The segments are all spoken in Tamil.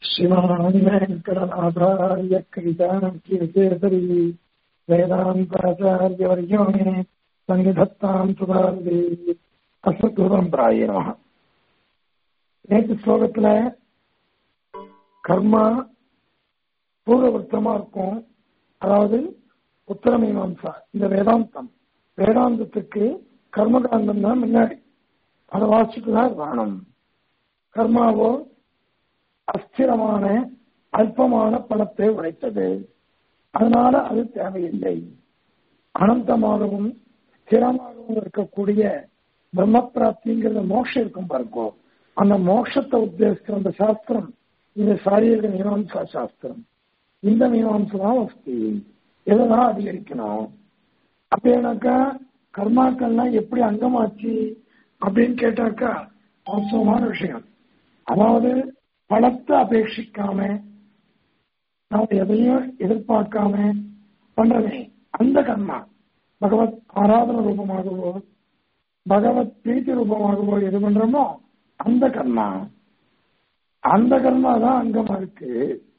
श्रीमान् वेङ्कटनाथार्य कविताङ्किरकेसरी वेदान्ताचार्यवर्यो मे सन्निधत्ताम् सुधार्दे அசத்துவம் பிராயணமா நேற்று ஸ்லோகத்துல கர்மா பூர்வவர்த்தமா இருக்கும் அதாவது உத்தர மீமாம்சா இந்த வேதாந்தம் வேதாந்தத்துக்கு கர்மகாண்டம் தான் முன்னாடி அதை வாசிச்சுட்டு தான் வேணும் கர்மாவோ அஸ்திரமான அல்பமான பணத்தை உழைத்தது அதனால அது தேவையில்லை அனந்தமாகவும் ஸ்திரமாகவும் இருக்கக்கூடிய பிரம்ம பிராப்திங்கிறது மோட்சம் இருக்கும் பாருங்கோ அந்த மோட்சத்தை உத்தேசிக்கிற அந்த சாஸ்திரம் இது சாரீரக மீமாம்சா சாஸ்திரம் இந்த மீமாம்சா தான் வசதி எதெல்லாம் அதிகரிக்கணும் அப்படின்னாக்கா கர்மாக்கள்லாம் எப்படி அங்கமாச்சு அப்படின்னு கேட்டாக்கா அவசரமான விஷயம் அதாவது பணத்தை அபேட்சிக்காம நாம் எதையும் எதிர்பார்க்காம பண்றதே அந்த கர்மா பகவத் ஆராதன ரூபமாகவோ பகவத் பிரீத்தி ரூபமாகவோ எது பண்றோமோ அந்த கர்மா அந்த கர்மா தான் அங்கமா இருக்கு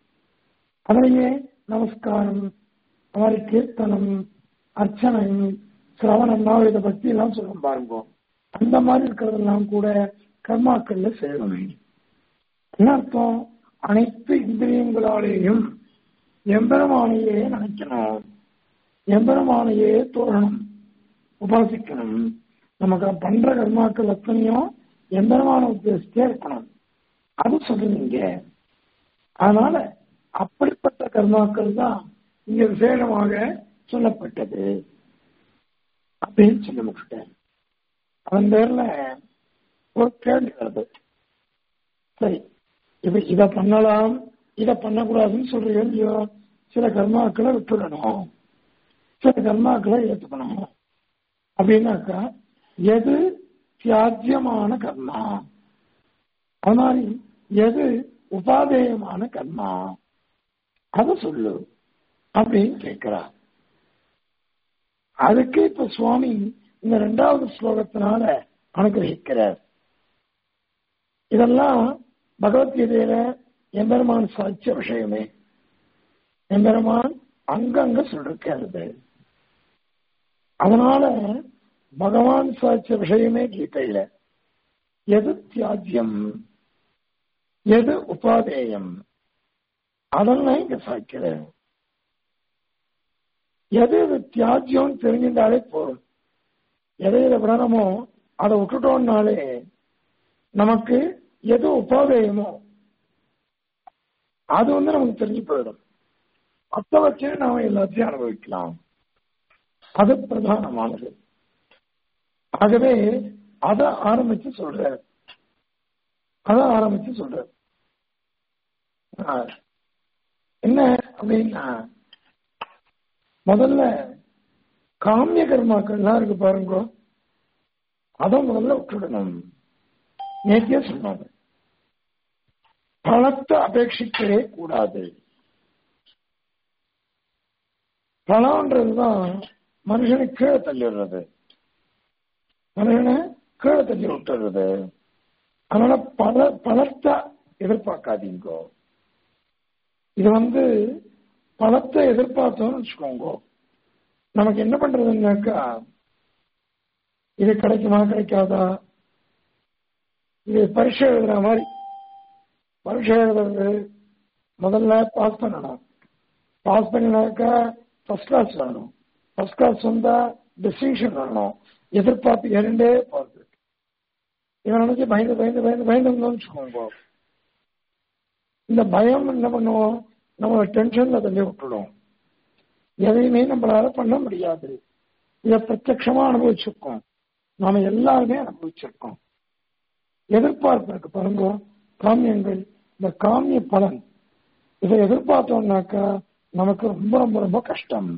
அதுலயே நமஸ்காரம் மாதிரி கீர்த்தனம் அர்ச்சனை சிரவணம் இதை பத்தி எல்லாம் சொல்லும் பாருங்க அந்த மாதிரி இருக்கிறதெல்லாம் கூட கர்மாக்கள்ல சேரும் என்ன அர்த்தம் அனைத்து இந்திரியங்களாலேயும் எம்பெருமானையே நினைக்கணும் எம்பெருமானையே தோழணும் உபாசிக்கணும் நமக்கு பண்ற கர்மாக்கள் அத்தனையும் எம்பெருமான உத்தேசித்தே இருக்கணும் அது சொல்லுவீங்க அதனால அப்படிப்பட்ட கர்மாக்கள் தான் இங்க விசேஷமாக சொல்லப்பட்டது அப்படின்னு சொல்லி முடிச்சுட்டேன் அதன் பேர்ல ஒரு கேள்வி வருது சரி இப்ப இத பண்ணலாம் இத பண்ணக்கூடாதுன்னு சொல்றீங்க இல்லையோ சில கர்மாக்களை விட்டுடணும் சில கர்மாக்களை ஏற்றுக்கணும் அப்படின்னாக்கா எது தியாஜ்யமான கர்மா அது மாதிரி எது உபாதேயமான கர்மா அத சொல்லு அப்படின்னு கேட்கிறார் அதுக்கு இப்ப சுவாமி இந்த ரெண்டாவது ஸ்லோகத்தினால அனுகிரகிக்கிறார் இதெல்லாம் பகவத்கீதையில எம்பெருமான் சாட்சிய விஷயமே எம்பெருமான் அங்கங்க சொல்லிருக்கிறது அதனால பகவான் சாட்சிய விஷயமே கீதையில எது தியாஜ்யம் எது உபாதேயம் அதெல்லாம் இங்க சாய்க்கிறேன் எது இது தியாஜ்யம் தெரிஞ்சிருந்தாலே போதும் எதை இதை விடணுமோ அதை விட்டுட்டோம்னாலே நமக்கு எது உபாதேயமோ அது வந்து நமக்கு தெரிஞ்சு போயிடும் அத்த வச்சு நாம எல்லாத்தையும் அனுபவிக்கலாம் அது பிரதானமானது ஆகவே அதை ஆரம்பிச்சு சொல்ற அதை ஆரம்பிச்சு சொல்ற என்ன அப்படின்னா முதல்ல காமிய கர்மாக்கள்லாம் இருக்கு பாருங்க அதை முதல்ல விட்டுடணும் நேத்தியே சொன்னாங்க பணத்தை அபேட்சிக்கவே கூடாது பணம்ன்றதுதான் மனுஷனை கீழே தள்ளிடுறது மனுஷனை கீழே தள்ளி விட்டுறது அதனால பல பணத்தை எதிர்பார்க்காதீங்க இது வந்து பணத்தை எதிர்பார்த்தோம்னு வச்சுக்கோங்க நமக்கு என்ன பண்றதுன்னாக்கா இது கிடைக்குமா கிடைக்காதா இது பரீட்சை எழுதுற மாதிரி பரீட்சை எழுதுறது முதல்ல பாஸ் பண்ணணும் பாஸ் பண்ணினாக்கா ஃபர்ஸ்ட் கிளாஸ் வரணும் ஃபர்ஸ்ட் கிளாஸ் வந்தா டிஸ்டிங்ஷன் வரணும் எதிர்பார்ப்பு இரண்டே போகுது இவன் நினைச்சு பயந்து பயந்து பயந்து பயந்து வச்சுக்கோங்க இந்த பயம் என்ன பண்ணுவோம் நம்ம டென்ஷன்ல தள்ளி விட்டுடும் எதையுமே நம்மளால பண்ண முடியாது இதை பிரத்யமா அனுபவிச்சிருக்கோம் நாம எல்லாருமே அனுபவிச்சிருக்கோம் எதிர்பார்ப்பு இருக்கு பாருங்க காமியங்கள் இந்த காமிய பலன் இதை எதிர்பார்த்தோம்னாக்கா நமக்கு ரொம்ப ரொம்ப ரொம்ப கஷ்டம்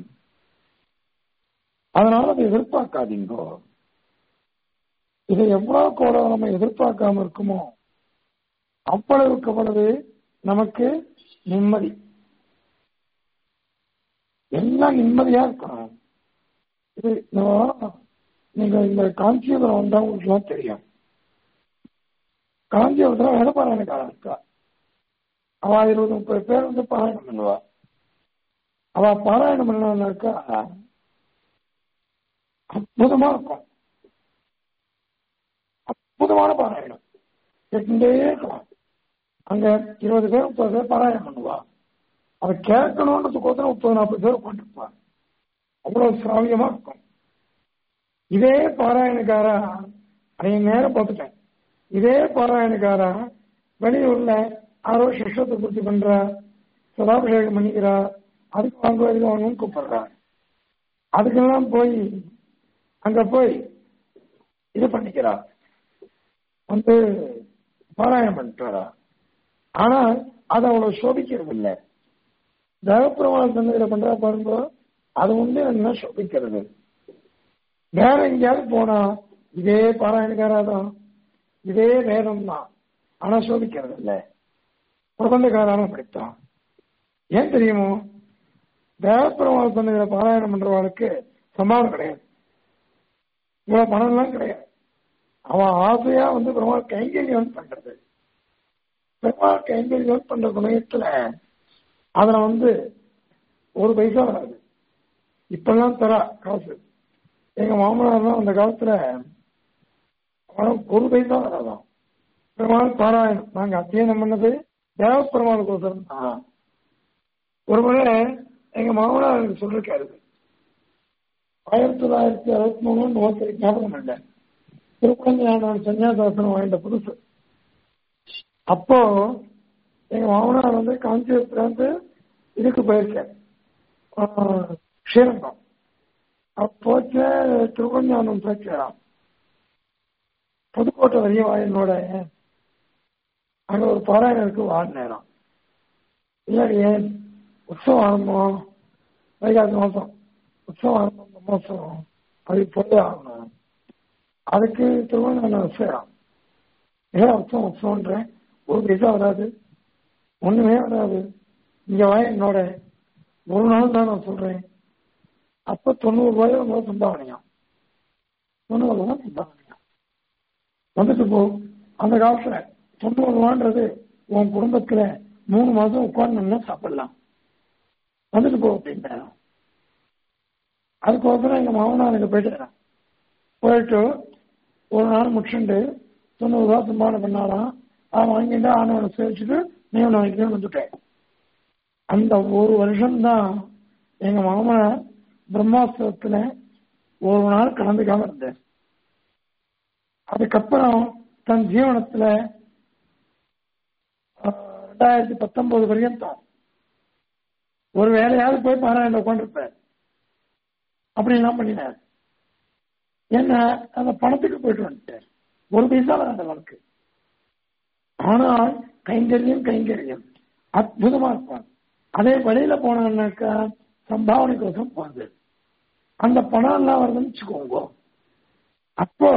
அதனால அதை எதிர்பார்க்காதீங்க இதை எவ்வளவு கூட நம்ம எதிர்பார்க்காம இருக்குமோ அவ்வளவுக்கு அவ்வளவு நமக்கு நிம்மதி எல்லாம் நிம்மதியா இருக்கணும் இது நீங்க இந்த காஞ்சிபுரம் வந்தா உங்களுக்கு எல்லாம் தெரியும் காஞ்சிபுரத்துல எடப்பாடி இருக்கா அவ இருபது முப்பது பேர் வந்து பாராயணம் பண்ணுவா அவ பாராயணம் பண்ணாக்கா அற்புதமா இருக்கும் அற்புதமான பாராயணம் கேட்டுட்டே இருக்கலாம் அங்க இருபது பேர் முப்பது பேர் பாராயணம் பண்ணுவா அதை கேட்கணுன்றதுக்கோசரம் முப்பது நாற்பது பேர் உட்காந்துருப்பாங்க அவ்வளவு சிராவியமா இருக்கும் இதே பாராயணக்காரா அதை நேரம் பார்த்துட்டேன் இதே பாராயணக்காரா வெளியூர்ல யாரோ சிஷ்டத்தை பூர்த்தி பண்றா சதாபிஷேகம் பண்ணிக்கிறா அதுக்கு வாங்க இதுக்கு வாங்கன்னு கூப்பிடுறா அதுக்கெல்லாம் போய் அங்க போய் இது பண்ணிக்கிறா வந்து பாராயணம் பண்ணிட்டு வரா ஆனா அது அவ்வளவு சோபிக்கிறது இல்லை தேவப்பிரமாண சந்ததியில பண்றா பாருங்க அது வந்து என்ன சோபிக்கிறது வேற எங்கேயாவது போனா இதே பாராயணக்காராதான் இதே வேதம் தான் ஆனா சோபிக்கிறது இல்ல பிரபந்தக்காரான படித்தான் ஏன் தெரியுமோ தேவப்பிரமாண சந்ததியில பாராயணம் பண்றவாளுக்கு சம்பாவம் கிடையாது இவ்வளவு பணம் எல்லாம் கிடையாது அவன் ஆசையா வந்து பெருமாள் கைங்கரியம் பண்றது பெருமாள் கைங்கரியம் பண்ற சமயத்துல அதுல வந்து ஒரு பைசா வராது இப்பெல்லாம் தரா காசு எங்க மாமனார் தான் அந்த காலத்துல ஒரு பைசா வராதான் பெருமாள் பாராயணம் நாங்க அத்தியனம் பண்ணது தேவ பெருமாளுக்கோசரம் தான் ஒரு முறை எங்க மாமனார் எனக்கு சொல்லிருக்காரு ஆயிரத்தி தொள்ளாயிரத்தி அறுபத்தி மூணு நோக்கி ஞாபகம் இல்லை திருப்பஞ்சான சன்னியாசாசனம் வாங்கிட்ட புதுசு அப்போ எங்க மாமனார் வந்து காஞ்சிபுரத்துல இருந்து இதுக்கு போயிருக்காரு ஸ்ரீரங்கம் அப்போச்ச திருவஞ்சானம் சேர்க்கிறான் புதுக்கோட்டை வரையும் என்னோட அங்க ஒரு பாராயணம் இருக்கு வார நேரம் இல்லாடி உற்சவம் ஆரம்பம் வைகாசி மாசம் உற்சவம் ஆரம்பம் இந்த மாசம் அது போய் ஆகணும் அதுக்கு திருவண்ணாமலை சேரம் ஏன் உற்சவம் உற்சவம்ன்றேன் ஒரு பைசா வராது ஒண்ணுமே வராது இங்க வா என்னோட ஒரு நாள் தான் நான் சொல்றேன் அப்ப தொண்ணூறு ரூபாய் உங்களோட சம்பாவனையாம் தொண்ணூறு ரூபாய் சம்பாவனையாம் வந்துட்டு போ அந்த காலத்துல தொண்ணூறு ரூபான்றது உன் குடும்பத்துல மூணு மாசம் உட்கார்ந்து சாப்பிடலாம் வந்துட்டு போ அப்படின்ட்டாங்க அதுக்கோசரம் எங்க மாமனாருக்கு போயிட்டு போயிட்டு ஒரு நாள் முடிச்சுட்டு தொண்ணூறு ரூபா சம்பாவனை பண்ணாலாம் அவன் வாங்கிட்டு ஆனவனை சேவிச்சுட்டு நீ ஒன்று வாங்கிட்டு வந்துட்டேன் அந்த ஒரு வருஷம்தான் எங்க மாமனார் பிரம்மாஸ்திரத்துல ஒரு நாள் கலந்துக்காம இருந்தார் அதுக்கப்புறம் தன் ஜீவனத்துல ரெண்டாயிரத்தி பத்தொன்பது பர்யந்தம் ஒரு வேலையாவது போய் பாராயணம் உட்காந்துருப்பார் அப்படிலாம் பண்ணினார் என்ன அந்த பணத்துக்கு போயிட்டு வந்துட்டார் ஒரு பைசா வராது அவனுக்கு ஆனால் கைங்கரியம் கைங்கரியம் அற்புதமா இருப்பான் அதே வழியில போனான்னாக்கா சம்பாவனைக்கோசம் போகுது அந்த பணம் எல்லாம் வருதுன்னு வச்சுக்கோங்க அப்போ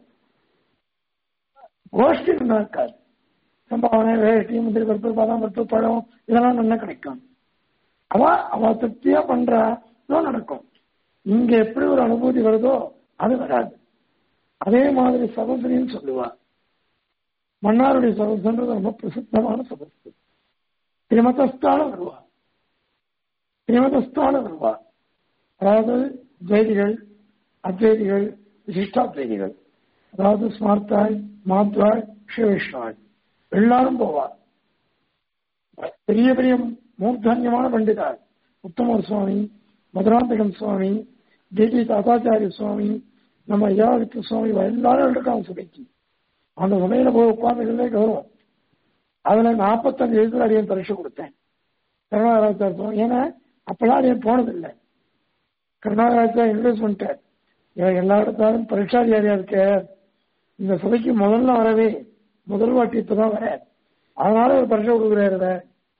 கோஷ்டி நல்லா இருக்காது சம்பாவனை வேட்டி முந்திரி பருப்பு பாதாம் பருப்பு பழம் இதெல்லாம் நல்லா கிடைக்கும் அவ அவ திருப்தியா பண்றா நடக்கும் இங்க எப்படி ஒரு அனுபூதி வருதோ அது வராது அதே மாதிரி சகோதரின்னு சொல்லுவா மன்னாருடைய சகோதரன்றது ரொம்ப பிரசித்தமான சகோதரி திரிமதஸ்தான வருவா திரிமதஸ்தான வருவா அதாவது துவைதிகள் அத்வைதிகள் விசிஷ்டாத்வைதிகள் அதாவது ஸ்மார்த்தாய் மாத்வாய் ஸ்ரீவிஷ்ணாய் எல்லாரும் போவார் பெரிய பெரிய மூர்த்தன்யமான பண்டிதார் உத்தமர் சுவாமி மதுராந்தகன் சுவாமி தேவி தாத்தாச்சாரிய சுவாமி நம்ம ஐயாவிற்கு சுவாமி எல்லாரும் இருக்காங்க சபைக்கு அந்த சபையில போய் உட்கார்ந்துகளே கௌரவம் அதுல நாற்பத்தஞ்சு வயசுல அடியன் பரிசு கொடுத்தேன் கருணாகராஜார் ஏன்னா அப்பெல்லாம் அடியன் போனதில்லை கருணாகராஜா இன்வெஸ்ட் பண்ணிட்டார் எல்லா இடத்தாலும் பரீட்சாதிகாரியா இருக்க இந்த சபைக்கு முதல்ல வரவே முதல் வாட்டி இப்பதான் வர அதனால ஒரு பரிசை கொடுக்குறாரு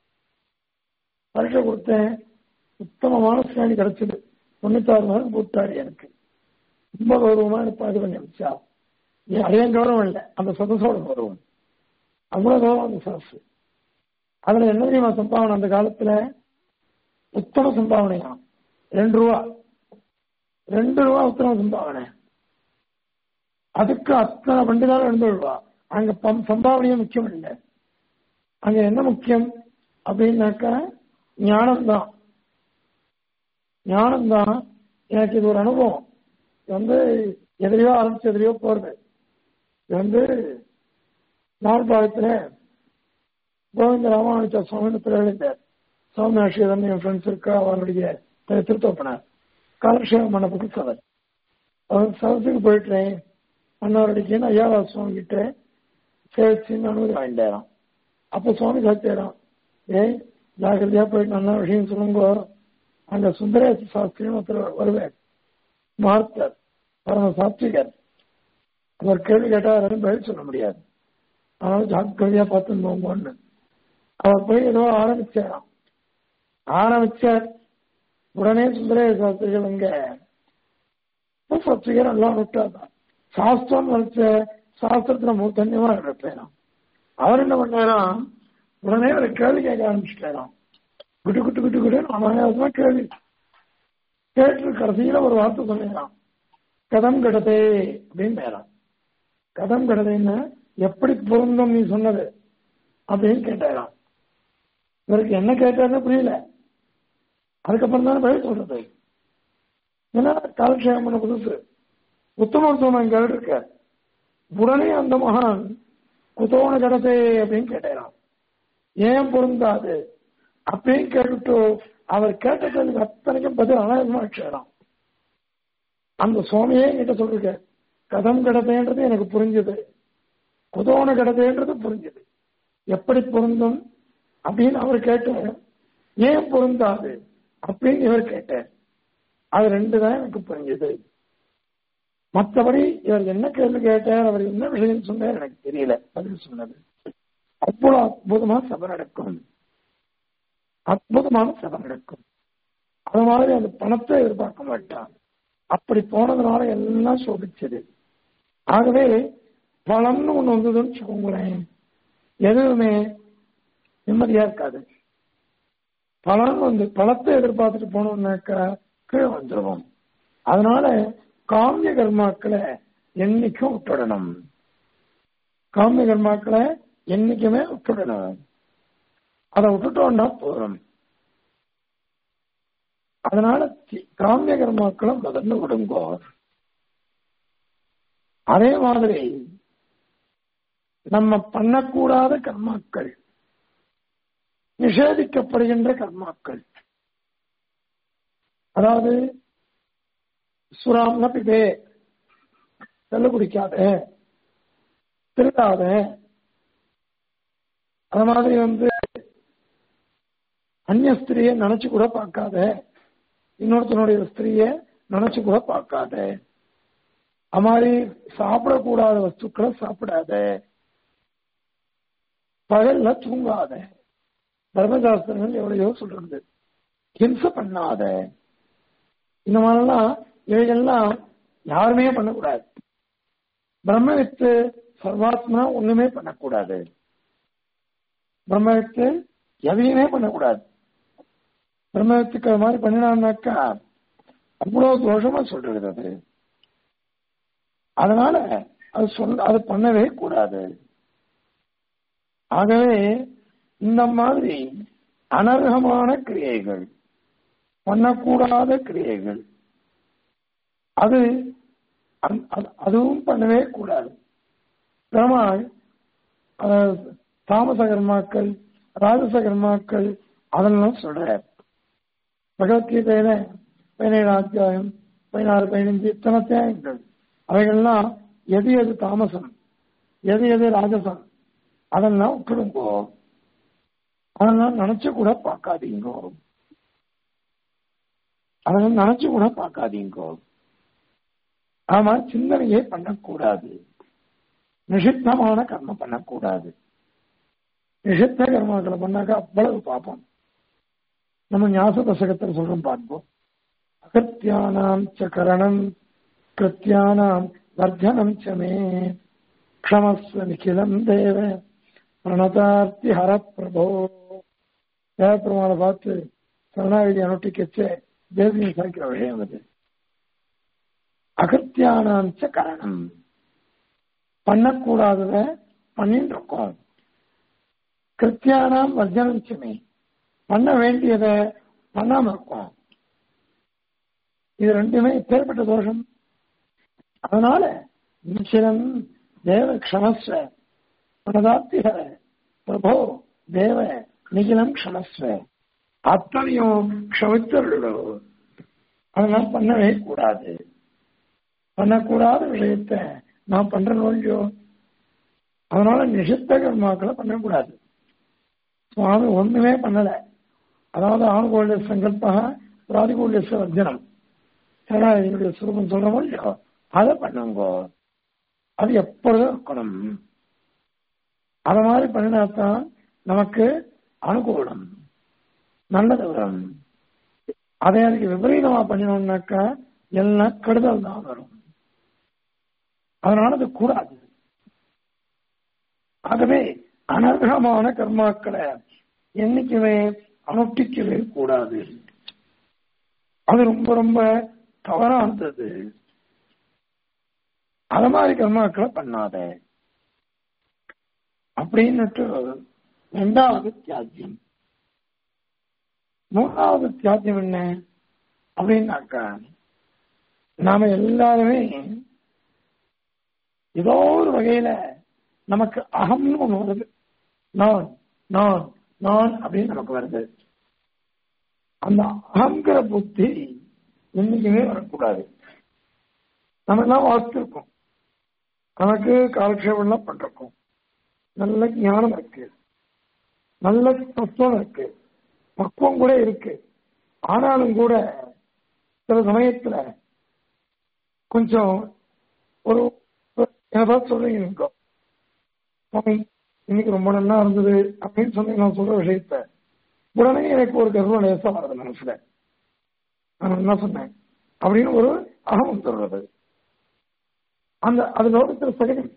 பரிசை கொடுத்தேன் உத்தமமான ஸ்ரேணி கிடைச்சது தொண்ணூத்தாறு மாதம் போட்டாரு எனக்கு ரொம்ப கௌரவமா எனக்கு இது பண்ணி அமிச்சா ஏன் அதையும் கௌரவம் இல்லை அந்த சதசோட கௌரவம் அவ்வளவு கௌரவம் அந்த சதசு அதுல என்ன தெரியுமா சம்பாவனை அந்த காலத்துல உத்தம சம்பாவனையா ரெண்டு ரூபா ரெண்டு ரூபா உத்தம சம்பாவனை அதுக்கு அத்தனை பண்டிதாலும் ரெண்டு ரூபா அங்க சம்பாவனையும் முக்கியம் இல்லை அங்க என்ன முக்கியம் அப்படின்னாக்கா ஞானம்தான் ஞானம்தான் எனக்கு இது ஒரு அனுபவம் இது வந்து எதிரையோ ஆரம்பிச்சு எதிரையோ போறது இது வந்து நால்பாகத்துல கோவிந்த ராமானுஜ சுவாமி திருவிழந்தார் சுவாமி அஷிதன் என் ஃப்ரெண்ட்ஸ் இருக்கா அவருடைய திருத்தோப்பனார் காலக்ஷேபம் பண்ண புதுசு அவர் அவர் சதத்துக்கு போயிட்டேன் அண்ணாவரடிக்கு ஐயாவா சுவாமி கிட்ட சேவிச்சுன்னு அனுமதி வாங்கிட்டாராம் அப்போ சுவாமி சாத்தியாராம் ஏய் ஜாக்கிரதையா போயிட்டு நல்ல விஷயம் சொல்லுங்க அங்க சுந்தரேச சாஸ்திரின்னு ஒருத்தர் வருவார் மார்த்தர் பரம சாத்விகர் அவர் கேள்வி கேட்டா யாரும் பதில் சொல்ல முடியாது அதனால ஜாக்கிரதையா பார்த்து போங்கன்னு அவர் போய் ஏதோ ஆரம்பிச்சாராம் ஆரம்பிச்சார் உடனே சுந்தரேச சாஸ்திரிகள் இங்க சாஸ்திரிகர் எல்லாம் விட்டாதான் சாஸ்திரம் வளர்ச்ச சாஸ்திரத்துல மூத்தன்யமா இருப்பேன் அவர் என்ன பண்ணாராம் உடனே ஒரு கேள்வி கேட்க ஆரம்பிச்சுட்டாராம் குட்டு குட்டு குட்டு குட்டு அனாயாசமா கேள்வி கேட்டு கடைசியில ஒரு வார்த்தை சொல்லிடலாம் கதம் கடதே அப்படின்னு பேராம் கதம் கடதைன்னு எப்படி பொருந்தும் நீ சொன்னது அப்படின்னு கேட்டாராம் இவருக்கு என்ன கேட்டாருன்னு புரியல அதுக்கப்புறம் தானே பதில் சொல்றது ஏன்னா காலக்ஷேபம் பண்ண புதுசு உத்தமத்துவம் எங்க இருக்க உடனே அந்த மகான் குதோன கடதே அப்படின்னு கேட்டாராம் ஏன் பொருந்தாது அப்படின்னு கேட்டுட்டு அவர் கேட்ட கேள்வி அத்தனைக்கும் பதில் அனாயசமா வச்சாராம் அந்த சுவாமியே என்கிட்ட சொல்லிருக்க கதம் கடத்தைன்றது எனக்கு புரிஞ்சது குதோன கடத்தைன்றது புரிஞ்சது எப்படி பொருந்தும் அப்படின்னு அவர் கேட்டார் ஏன் பொருந்தாது அப்படின்னு இவர் கேட்டார் அது ரெண்டு தான் எனக்கு புரிஞ்சது மற்றபடி இவர் என்ன கேள்வி கேட்டார் அவர் என்ன விஷயம் சொன்னார் எனக்கு தெரியல பதில் சொன்னது அவ்வளவு அற்புதமா சபை நடக்கும் அற்புதமான சபை நடக்கும் அது மாதிரி அந்த பணத்தை எதிர்பார்க்க மாட்டான் அப்படி போனதுனால எல்லாம் சோபிச்சது ஆகவே பலம்னு ஒண்ணு வந்ததுன்னு வச்சுக்கோங்களேன் எதுவுமே நிம்மதியா இருக்காது பலன் வந்து பழத்தை எதிர்பார்த்துட்டு போனோம்னாக்கா கீழே வந்துடுவோம் அதனால காமிய கர்மாக்களை என்னைக்கும் விட்டுடணும் காமிய கர்மாக்களை என்னைக்குமே விட்டுடணும் அதை விட்டுட்டோம்னா போதும் அதனால காமிய கர்மாக்களை முதல்ல விடுங்கோ அதே மாதிரி நம்ம பண்ணக்கூடாத கர்மாக்கள் நிஷேதிக்கப்படுகின்ற கர்மாக்கள் அதாவது சுறாம்னா பிதே செல்ல குடிக்காத திருடாத அது மாதிரி வந்து அந்நிய ஸ்திரியை நினைச்சு கூட பார்க்காத இன்னொருத்தனுடைய ஸ்திரிய நினைச்சு கூட பார்க்காத அது மாதிரி சாப்பிடக்கூடாத வஸ்துக்களை சாப்பிடாத பகல்ல தூங்காத தர்மசாஸ்திரங்கள் எவ்வளையோ சொல்றது ஹிம்சை பண்ணாத இந்த மாதிரிலாம் இவைகள்லாம் யாருமே பண்ணக்கூடாது பிரம்மவித்து சர்வாத்மா ஒண்ணுமே பண்ணக்கூடாது பிரம்மவித்து எதையுமே பண்ணக்கூடாது பிரம்மவித்துக்கு அது மாதிரி பண்ணினான்னாக்கா அவ்வளவு தோஷமா சொல்றது அது அதனால அது சொல் அது பண்ணவே கூடாது ஆகவே இந்த மாதிரி அனர்ஹமான கிரியைகள் பண்ணக்கூடாத கிரியைகள் அது அதுவும் பண்ணவே கூடாது பெருமாள் தாமச கர்மாக்கள் ராஜச கர்மாக்கள் அதெல்லாம் சொல்றார் பகவத்கீதையில பதினேழு அத்தியாயம் பதினாறு பதினஞ்சு இத்தனை அத்தியாயங்கள் அவைகள்லாம் எது எது தாமசம் எது எது ராஜசம் அதெல்லாம் விட்டுடுங்கோ அதெல்லாம் நினைச்சு கூட பார்க்காதீங்கோ அதெல்லாம் நினைச்சு கூட பார்க்காதீங்கோ ஆமா சிந்தனையே பண்ணக்கூடாது நிஷித்தமான கர்மம் பண்ணக்கூடாது நிஷித்த கர்மங்களை பண்ணாக்க அவ்வளவு பாப்போம் நம்ம ஞாச தசகத்தில் சொல்றோம் பார்ப்போம் அகத்தியானாம் ச கரணம் கிருத்தியானாம் வர்த்தனம் சமே க்ஷமஸ்வ நிகிலம் தேவ பிரணதார்த்தி ஹர பிரபோ தேவப்பெருமாளை பார்த்து சரணாகதி அனுட்டிக்கச்சே தேசியம் சாய்க்கிற விஷயம் அது அகத்தியானாம் ச கரணம் பண்ணக்கூடாதத பண்ணிட்டு இருக்கோம் கிருத்தியானாம் வர்ஜனம் சமே பண்ண வேண்டியதை பண்ணாம இருக்கும் இது ரெண்டுமே இப்பேற்பட்ட தோஷம் அதனால நிச்சயம் தேவ க்ஷமஸ்வ மனதாத்திர பிரபோ தேவ நிகிலம் க்ஷமஸ்வ அத்தனையும் க்ஷமித்தருளோ அதெல்லாம் பண்ணவே கூடாது பண்ணக்கூடாத விஷயத்த நான் பண்றேன் இல்லையோ அதனால நிஷித்த கர்மாக்களை பண்ணக்கூடாது சுவாமி ஒண்ணுமே பண்ணல அதாவது ஆணுகோள்ய சங்கல்பா பிராதிகூல்ய வர்ஜனம் சரணாதிகளுடைய சுரூபம் சொல்றோமோ இல்லையோ அதை பண்ணுங்க அது எப்பொழுதும் இருக்கணும் அத மாதிரி பண்ணினாத்தான் நமக்கு அனுகூலம் நல்லது வரும் அதை அதுக்கு விபரீதமா பண்ணினோம்னாக்கா எல்லாம் கெடுதல் தான் வரும் அதனால அது கூடாது ஆகவே அனர்ஹமான கர்மாக்களை என்னைக்குமே அனுஷ்டிக்கவே கூடாது அது ரொம்ப ரொம்ப தவறானது அத மாதிரி கர்மாக்களை பண்ணாத அப்படின்னுட்டு ரெண்டாவது தியாஜ்யம் மூணாவது தியாஜ்யம் என்ன அப்படின்னாக்கா நாம எல்லாருமே ஏதோ ஒரு வகையில நமக்கு அகம்னு ஒண்ணு வருது நான் நான் நான் அப்படின்னு நமக்கு வருது அந்த அகங்கிற புத்தி என்னைக்குமே வரக்கூடாது நம்ம எல்லாம் வாசித்திருக்கோம் நமக்கு காலக்ஷேபம்லாம் பண்றோம் நல்ல ஞானம் இருக்கு நல்ல தத்துவம் இருக்கு பக்குவம் கூட இருக்கு ஆனாலும் கூட சில சமயத்துல கொஞ்சம் ஒரு என்ன பார்த்து சொல்றீங்க சுவாமி இன்னைக்கு ரொம்ப நல்லா இருந்தது அப்படின்னு சொல்லி நான் சொல்ற விஷயத்த உடனே எனக்கு ஒரு கர்வம் லேசா வருது மனசுல நான் என்ன சொன்னேன் அப்படின்னு ஒரு அகம் சொல்றது அந்த அது லோகத்தில் சகஜம்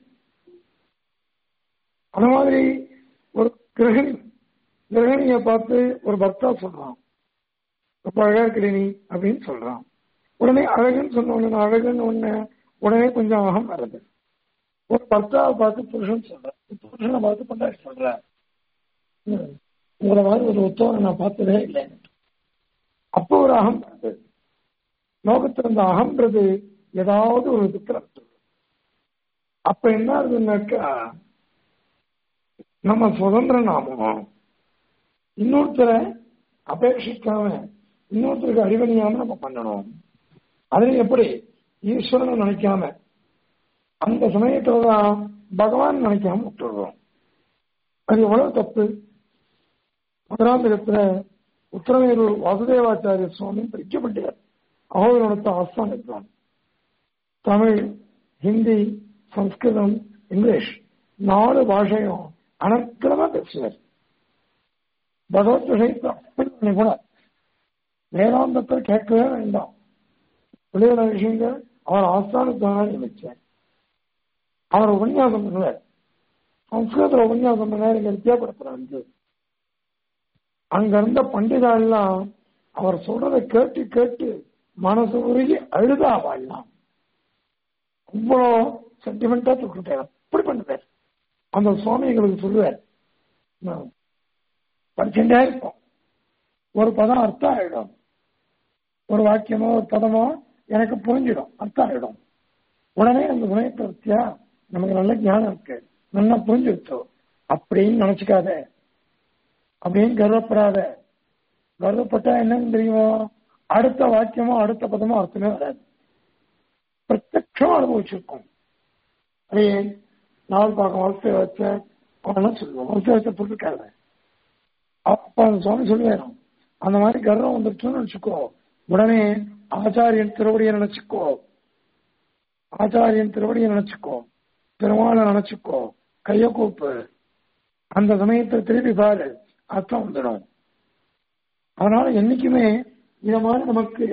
அந்த மாதிரி ஒரு கிரகணி கிரகணியை பார்த்து ஒரு பக்தா சொல்றான் ரொம்ப அழகா இருக்கிற நீ அப்படின்னு சொல்றான் உடனே அழகுன்னு சொன்ன உடனே அழகுன்னு ஒண்ணு உடனே கொஞ்சம் அகம் வருது ஒரு பர்த்தாவை பார்த்து புருஷன் சொல்ற புருஷனை பார்த்து பொண்டாட்டி சொல்ற உங்களை மாதிரி ஒரு உத்தவனை நான் பார்த்ததே இல்லை அப்போ ஒரு அகம் வருது லோகத்துல இந்த அகம்ன்றது ஏதாவது ஒரு விதத்துல அப்ப என்ன ஆகுதுன்னாக்கா நம்ம சுதந்திர நாமம் இன்னொருத்தரை அபேட்சிக்காம இன்னொருத்தருக்கு அடிவணியாம நம்ம பண்ணணும் அதுல எப்படி ஈஸ்வரனை நினைக்காம அந்த சமயத்துல தான் பகவான் நினைக்காம விட்டுடுறோம் அது எவ்வளவு தப்பு மதுராந்தகத்துல உத்தரவேலூர் வாசுதேவாச்சாரிய சுவாமி பிரிக்கப்பட்டார் அகோதரத்தை ஆஸ்தான் இருக்கிறான் தமிழ் ஹிந்தி சம்ஸ்கிருதம் இங்கிலீஷ் நாலு பாஷையும் அனர்த்தமா பேசுவார் பகவத் விஷயத்தை அப்படி கூட வேதாந்தத்தை கேட்கவே வேண்டாம் வெளியில விஷயங்கள் அவர் ஆஸ்தானத்தான் நினைச்சார் அவர் உபன்யாசம் பண்ணுவார் சம்ஸ்கிருதத்துல உபன்யாசம் பண்ணார் இங்க வித்தியாபுரத்துல அங்க இருந்த பண்டிதாள்லாம் அவர் சொல்றதை கேட்டு கேட்டு மனசு உருகி அழுதா வாழலாம் அவ்வளோ சென்டிமெண்டா சொல்லிட்டார் அப்படி பண்ணுவார் அந்த சுவாமி எங்களுக்கு சொல்லுவார் படிச்சுட்டே இருப்போம் ஒரு பதம் அர்த்தம் ஆயிடும் ஒரு வாக்கியமோ ஒரு பதமோ எனக்கு புரிஞ்சிடும் அர்த்தம் ஆயிடும் உடனே அந்த குணத்தை வச்சியா நமக்கு நல்ல ஞானம் இருக்கு நல்லா புரிஞ்சுடுச்சோ அப்படின்னு நினைச்சுக்காத அப்படின்னு கர்வப்படாத கர்வப்பட்டா என்னன்னு தெரியுமோ அடுத்த வாக்கியமோ அடுத்த பதமோ அர்த்தமே வராது பிரத்யட்சமா அனுபவிச்சிருக்கோம் அதே நாள் பார்க்க வளர்த்து வச்ச அவன் சொல்லுவோம் வளர்த்து வச்ச சொல்லிருக்காரு அப்ப அந்த சுவாமி சொல்லுவேணும் அந்த மாதிரி கர்வம் வந்துருச்சுன்னு நினைச்சுக்கோ உடனே ஆச்சாரியன் திருவடியை நினைச்சுக்கோ ஆச்சாரியன் திருவடியை நினைச்சுக்கோ பெருமாளை நினைச்சுக்கோ கைய கூப்பு அந்த சமயத்தை திருப்பி பாரு அர்த்தம் வந்துடும் அதனால என்னைக்குமே இந்த மாதிரி நமக்கு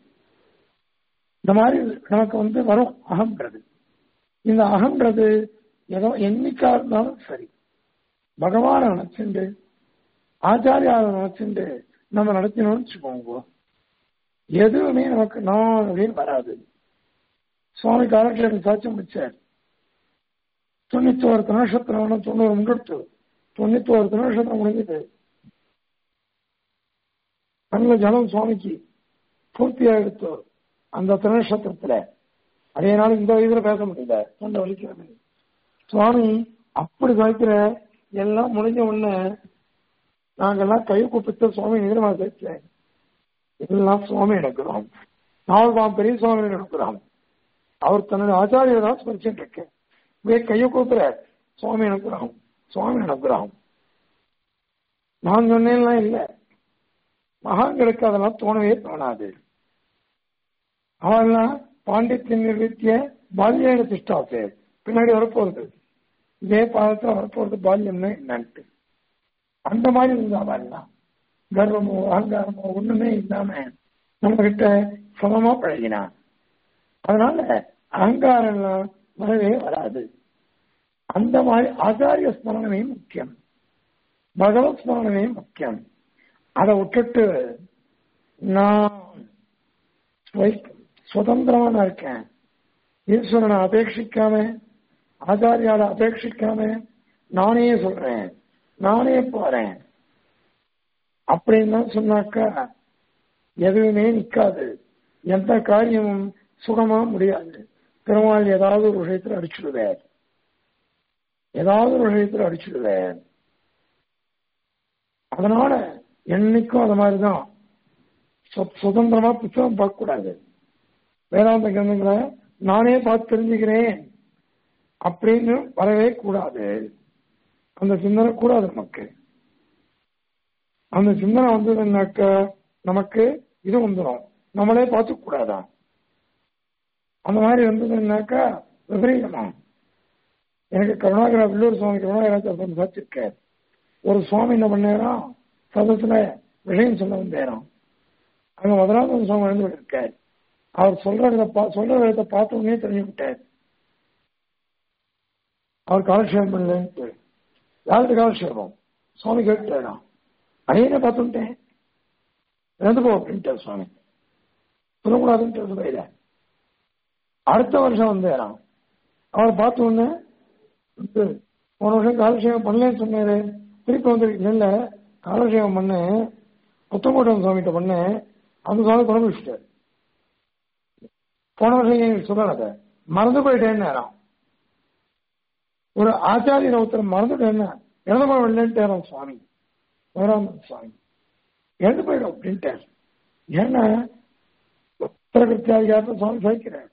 இந்த மாதிரி நமக்கு வந்து வரும் அகம்ன்றது இந்த அகம்ன்றது ஏதோ என்னைக்கா இருந்தாலும் சரி பகவானை நினைச்சுண்டு ஆச்சாரியாரை நினைச்சுண்டு நம்ம நடத்தினோம்னு வச்சுக்கோங்க எதுவுமே நமக்கு நான் அப்படின்னு வராது சுவாமி காலக்ஷேபம் சாட்சி முடிச்சார் தொண்ணூத்தோரு நட்சத்திரம் தொண்ணூறு முன்னெடுத்து தொண்ணூத்தோரு நட்சத்திரம் முடிஞ்சது கண்ணில் ஜலம் சுவாமிக்கு பூர்த்தியா எடுத்து அந்த திருநட்சத்திரத்துல அதேனால இந்த வயதுல பேச முடியல தொண்டை வலிக்கிறது சுவாமி அப்படி சாய்க்கிற எல்லாம் முடிஞ்ச உடனே நாங்கெல்லாம் கை கூப்பிட்டு சுவாமி நீரமா சேர்த்தேன் இதெல்லாம் சுவாமி எடுக்கிறோம் நாவல்பாம் பெரிய சுவாமி எடுக்கிறோம் அவர் தன்னுடைய ஆச்சாரியர் தான் ஸ்மரிச்சுட்டு இருக்கேன் வே கையை கூப்பிடுற சுவாமி அனுப்புறான் சுவாமி அனுப்புறான் நான் சொன்னேன்லாம் இல்ல மகான்களுக்கு அதெல்லாம் தோணவே தோணாது அவெல்லாம் பாண்டித்யன் நிறுத்திய பால்யான திஷ்டாசே பின்னாடி வரப்போறது இதே பாதத்துல வரப்போறது பால்யம்னு என்னன்ட்டு அந்த மாதிரி இருந்தாவெல்லாம் கர்வமோ அகங்காரமோ ஒண்ணுமே இல்லாம நம்ம கிட்ட சமமா பழகினான் அதனால அகங்காரம் எல்லாம் வரவே வராது அந்த மாதிரி ஆச்சாரிய ஸ்மரணமே முக்கியம் பகவத் ஸ்மரணமே முக்கியம் அதை விட்டுட்டு நான் சுதந்திரமா நான் இருக்கேன் ஈஸ்வரனை அபேட்சிக்காம ஆச்சாரியால அபேட்சிக்காம நானே சொல்றேன் நானே போறேன் அப்படின்னு சொன்னாக்கா எதுவுமே நிக்காது எந்த காரியமும் சுகமா முடியாது பெருமாள் ஏதாவது ஒரு விஷயத்துல அடிச்சுடுவார் ஏதாவது ஒரு விஷயத்துல அடிச்சுடுவார் அதனால என்னைக்கும் அது மாதிரிதான் சுதந்திரமா புத்தகம் பார்க்க கூடாது வேதாந்த கிரந்தங்களை நானே பார்த்து தெரிஞ்சுக்கிறேன் அப்படின்னு வரவே கூடாது அந்த சிந்தனை கூடாது நமக்கு அந்த சிந்தனை வந்ததுன்னாக்க நமக்கு இது வந்துடும் நம்மளே பார்த்துக்க கூடாதான் அந்த மாதிரி வந்ததுன்னாக்கா விபரீதமா எனக்கு கருணாகரா வெள்ளூர் சுவாமி கருணாகராச்சாரம் சாச்சிருக்கார் ஒரு சுவாமி என்ன பண்ணாராம் சதத்துல விஷயம் சொல்ல வந்தேராம் அங்க முதலாவது சுவாமி எழுந்து இருக்கார் அவர் சொல்ற சொல்ற விதத்தை பார்த்த உடனே தெரிஞ்சு விட்டார் அவர் காலக்ஷேபம் பண்ணலன்ட்டு யாருக்கு காலக்ஷேபம் சுவாமி கேட்டாராம் அடையின பார்த்துட்டேன் இறந்து போ அப்படின்ட்டார் சுவாமி சொல்லக்கூடாதுன்ட்டு சொல்ல அடுத்த வருஷம் வந்தேராம் அவர் பார்த்த உடனே போன வருஷம் காலக்ஷேபம் பண்ணலன்னு சொன்னாரு திருப்பி வந்து இல்ல காலக்ஷேபம் பண்ண புத்தங்கோட்டம் சுவாமிகிட்ட பண்ண அந்த சுவாமி குழம்பு வச்சுட்டார் போன வருஷம் எனக்கு சொல்லல மறந்து போயிட்டேன்னு நேரம் ஒரு ஆச்சாரியர் ஒருத்தர் மறந்துட்டேன்னு இறந்து போயிடலன்ட்டாராம் சுவாமி வேதாந்தன் சுவாமி இறந்து போயிடும் அப்படின்ட்டார் ஏன்னா உத்தரகிருத்தியாதிகாரத்தை சுவாமி சாய்க்கிறார்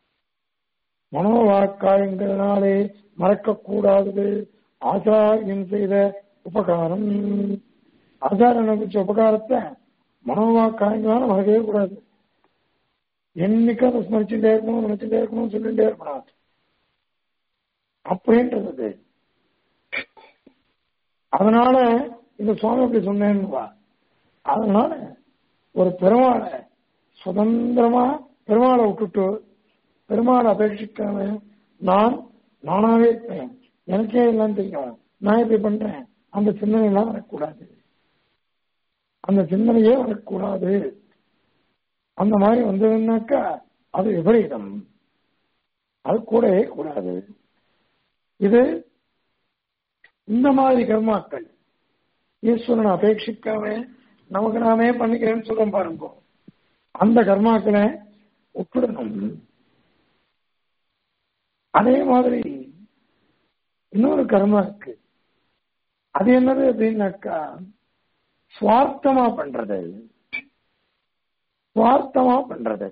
மனோவாக்காயங்களினாலே மறக்கக்கூடாதது ஆச்சாரியன் செய்த உபகாரம் ஆச்சாரியன் குறிச்ச உபகாரத்தை மனோவாக்காயங்களால மறக்கவே கூடாது என்னைக்கு அதை ஸ்மரிச்சுட்டே இருக்கணும் நினைச்சுட்டே இருக்கணும் சொல்லிட்டே இருக்கணும் அப்படின்றது அதனால இந்த சுவாமி அப்படி சொன்னேன்னு அதனால ஒரு பெருமாளை சுதந்திரமா பெருமாளை விட்டுட்டு பெருமாளை அபேட்சிக்காம நான் நானாவே இருப்பேன் எனக்கே எல்லாம் தெரியும் நான் இப்படி பண்றேன் அந்த சிந்தனை எல்லாம் வரக்கூடாது அந்த சிந்தனையே வரக்கூடாது அந்த மாதிரி வந்ததுன்னாக்கா அது விபரீதம் அது கூடவே கூடாது இது இந்த மாதிரி கர்மாக்கள் ஈஸ்வரனை அபேட்சிக்காம நமக்கு நாமே பண்ணிக்கிறேன்னு சொல்றோம் பாருங்க அந்த கர்மாக்களை ஒப்பிடணும் அதே மாதிரி இன்னொரு கர்மா இருக்கு அது என்னது அப்படின்னாக்கா சுவார்த்தமா பண்றது சுவார்த்தமா பண்றது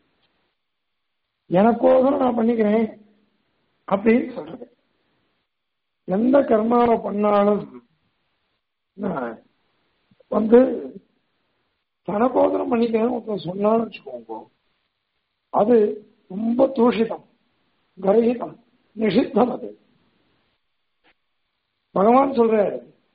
எனக்கோசரம் நான் பண்ணிக்கிறேன் அப்படின்னு சொல்றது எந்த கர்மாவை பண்ணாலும் வந்து தனக்கோசரம் பண்ணிக்கிறேன் ஒருத்தர் சொன்னாலும் வச்சுக்கோங்க அது ரொம்ப தூஷிதம் கரகிதம் நிஷித்தம் அது பகவான் சொல்றாரு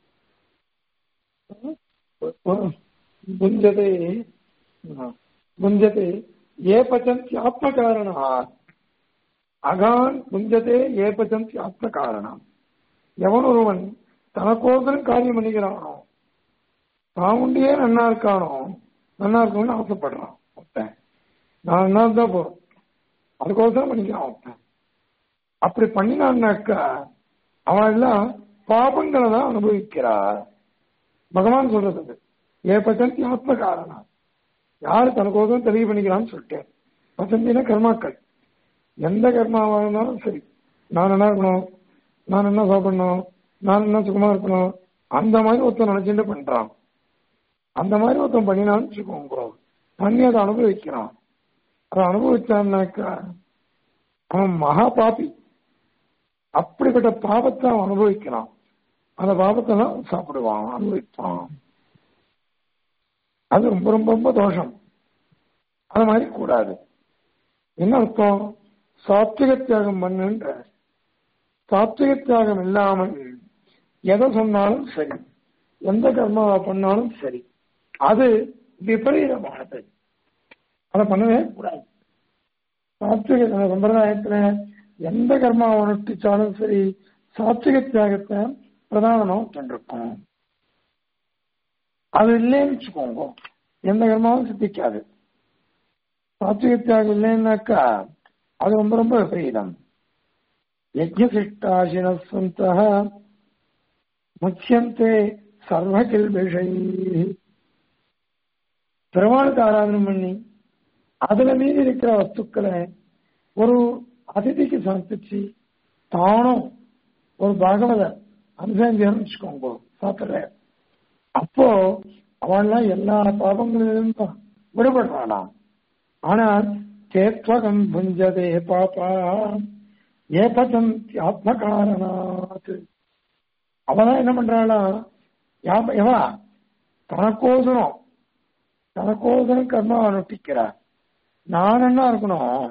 புஞ்சதே புஞ்சதே ஏ பச்சந்தி ஆத்ம காரணா அகான் புஞ்சதே ஏ பச்சந்தி ஆத்ம காரணம் எவன் ஒருவன் தனக்கோசரம் காரியம் பண்ணிக்கிறானோ தான் உண்டியே நன்னா இருக்கானோ நன்னா இருக்கணும்னு ஆசைப்படுறான் ஒருத்தன் நான் நன்னா இருந்தா போதும் அதுக்கோசரம் பண்ணிக்கிறான் ஒருத்தன் அப்படி பண்ணினான்னாக்கா அவன் எல்லாம் பாபங்களை தான் அனுபவிக்கிறார் பகவான் சொல்றது அது ஏ பசந்தி ஆத்ம காரணம் யாரு தனக்கோசம் தெளிவு பண்ணிக்கலாம்னு சொல்லிட்டேன் பசந்தினா கர்மாக்கள் எந்த கர்மாவா இருந்தாலும் சரி நான் என்ன இருக்கணும் நான் என்ன சாப்பிடணும் நான் என்ன சுகமா இருக்கணும் அந்த மாதிரி ஒருத்தன் நினைச்சுட்டு பண்றான் அந்த மாதிரி ஒருத்தன் பண்ணினான்னு வச்சுக்கோங்க பண்ணி அதை அனுபவிக்கிறான் அதை அனுபவிச்சான்னாக்கா அவன் மகா பாபி அப்படிப்பட்ட பாவத்தை அவன் அனுபவிக்கிறான் அந்த பாவத்தை தான் சாப்பிடுவான் அனுபவிப்பான் அது ரொம்ப ரொம்ப ரொம்ப தோஷம் அது மாதிரி கூடாது என்ன அர்த்தம் சாத்விக தியாகம் பண்ணுன்ற சாத்விக தியாகம் இல்லாமல் எதை சொன்னாலும் சரி எந்த கர்மாவை பண்ணாலும் சரி அது விபரீதமானது அதை பண்ணவே கூடாது சாத்விக சம்பிரதாயத்துல எந்த கர்மாவை அனுஷ்டிச்சாலும் சரி சாத்விக தியாகத்தை பிரதானமா கொண்டிருக்கும் அது இல்லைன்னு வச்சுக்கோங்க எந்த கர்மாவும் சித்திக்காது சாத்விக தியாகம் இல்லைன்னாக்கா அது ரொம்ப ரொம்ப விபரீதம் யஜ்யசிஷ்டாசின சந்த முக்கியந்தே சர்வ கில்பிஷை பெருமாளுக்கு ஆராதனை பண்ணி அதுல மீதி இருக்கிற வஸ்துக்களை ஒரு அதிதிக்கு சமர்ப்பிச்சு தானும் ஒரு பாகவதர் அனுசரிஞ்சு வச்சுக்கோங்க சாப்பிடுற அப்போ அவன்லாம் எல்லா பாவங்களிலும் விடுபடுறானாம் ஆனால் சேத்வகம் புஞ்சதே பாப்பா ஏபதம் ஆத்ம காரணாத் அவதான் என்ன பண்றாளா எவா தனக்கோசரம் தனக்கோசரம் கர்மா அனுஷ்டிக்கிறா நான் என்ன இருக்கணும்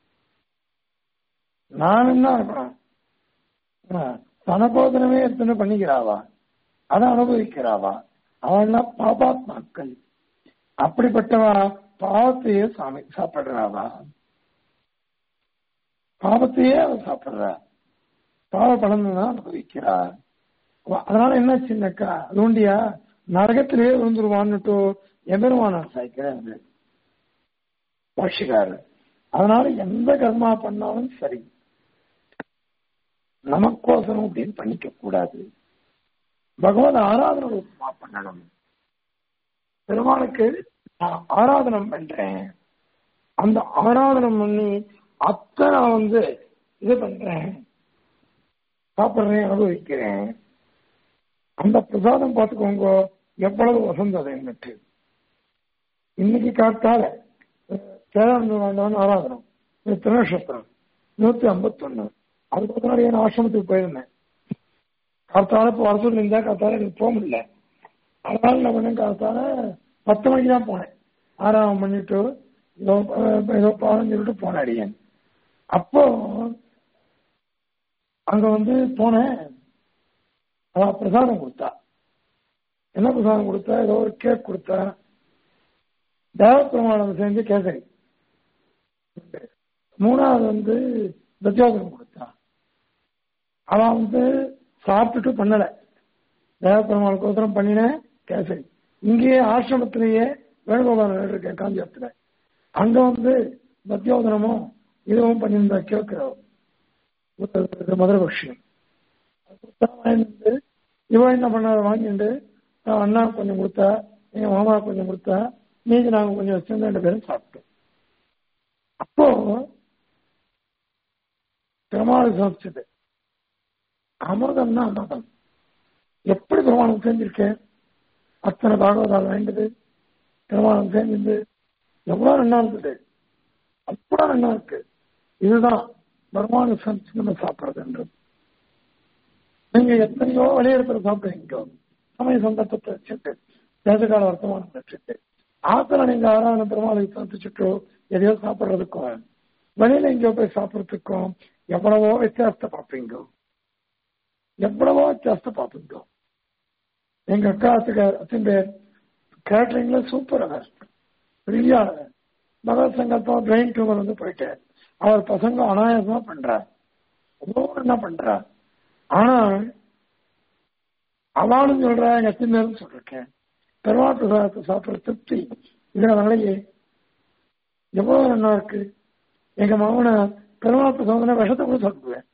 நான் என்ன இருக்கணும் தனக்கோசரமே எத்தனை பண்ணிக்கிறாவா அதை அனுபவிக்கிறாவா அவெல்லாம் பாபாத்மாக்கள் அப்படிப்பட்டவா பாவத்தையே சாமி சாப்பிடுறாவா பாவத்தையே அவ சாப்பிடுறா பாவ பலன் தான் அனுபவிக்கிறா அதனால என்ன சின்னக்கா அதுண்டியா நரகத்திலேயே விழுந்துருவான்னுட்டோ எபெருமான சாய்க்கிறாரு பாஷிகாரு அதனால எந்த கர்மா பண்ணாலும் சரி நமக்கோசரம் அப்படின்னு பண்ணிக்க கூடாது பகவத் ஆராதனை ரூபமா பண்ணணும் பெருமாளுக்கு நான் ஆராதனம் பண்றேன் அந்த ஆராதனம் பண்ணி அத்தை நான் வந்து இது பண்றேன் சாப்பிடுறேன் அனுபவிக்கிறேன் அந்த பிரசாதம் பார்த்துக்கோங்க எவ்வளவு வசந்தது என்னட்டு இன்னைக்கு காத்தால கேதானந்த வேண்டாம்னு ஆராதனம் திருநட்சத்திரம் நூத்தி ஐம்பத்தொன்னு அதுக்கு முன்னாடி என் ஆசிரமத்துக்கு போயிருந்தேன் காத்தால இப்போ வர சொல்லியிருந்தா காத்தால எனக்கு போக முடியல அதனால நான் பண்ணேன் காத்தால பத்து மணிக்கு தான் போனேன் ஆறாம் பண்ணிட்டு ஏதோ ஏதோ பாடம் சொல்லிட்டு போனேன் அடியேன் அப்போ அங்க வந்து போனேன் அவ பிரசாதம் கொடுத்தா என்ன பிரசாதம் கொடுத்தா ஏதோ ஒரு கேக் கொடுத்தா தேவ பிரமாணம் செஞ்சு கேசரி மூணாவது வந்து தத்தியோதனம் கொடுத்தா அவன் வந்து சாப்பிட்டுட்டு பண்ணல தேவ பெருமாளுக்கோசரம் பண்ணினேன் கேசரி இங்கேயே ஆசிரமத்திலேயே வேணுகோபால் இருக்கேன் காஞ்சிபுரத்துல அங்க வந்து மத்தியோதனமும் இதுவும் பண்ணியிருந்தா கேட்கிறோம் மதுரை பக்ஷியம் வாங்கிட்டு இவன் என்ன பண்ணாத வாங்கிட்டு அண்ணா கொஞ்சம் கொடுத்தா எங்க மாமா கொஞ்சம் கொடுத்தா மீதி நாங்க கொஞ்சம் வச்சிருந்தோம் ரெண்டு பேரும் சாப்பிட்டோம் அப்போ பெருமாள் சமைச்சது அமிர்தம்னா அமிர்தம் எப்படி பிரமாணம் செஞ்சிருக்கேன் அத்தனை பாகவதால் வேண்டது பிரமாணம் செஞ்சது எவ்வளவு நல்லா இருந்தது அவ்வளவு நல்லா இருக்கு இதுதான் பிரமாண சமைச்சு நம்ம சாப்பிடுறதுன்றது நீங்க எத்தனையோ வெளியிடத்துல சாப்பிடுறீங்க சமய சந்தர்ப்பத்தை வச்சுட்டு தேசகால வர்த்தமானம் வச்சுட்டு ஆத்துல நீங்க ஆராதனை பெருமாளுக்கு சந்திச்சுட்டோ எதையோ சாப்பிடுறதுக்கும் வெளியில எங்கேயோ போய் சாப்பிடுறதுக்கும் எவ்வளவோ வித்தியாசத்தை பார்ப்பீங்க எவ்வளவோ வித்தியாசத்தை பார்ப்பீங்க எங்க அக்காத்துக்கு அத்தன் பேர் கேட்டரிங்ல சூப்பர் அவர் பெரிய பகவத் சங்கல்பம் பிரெயின் டியூமர் வந்து போயிட்டு அவர் பசங்க அனாயாசமா பண்றார் ரொம்ப என்ன பண்றார் ஆனா அவளும் சொல்றா எங்க எத்தனை பேரும் சொல்லிருக்கேன் பெருமாள் பிரசாதத்தை சாப்பிடுற திருப்தி இதுல வரலையே எவ்வளவு நல்லா இருக்கு எங்க மாமனை பெருமாள் பிரசாதம் விஷத்தை கூட சாப்பிடுவேன்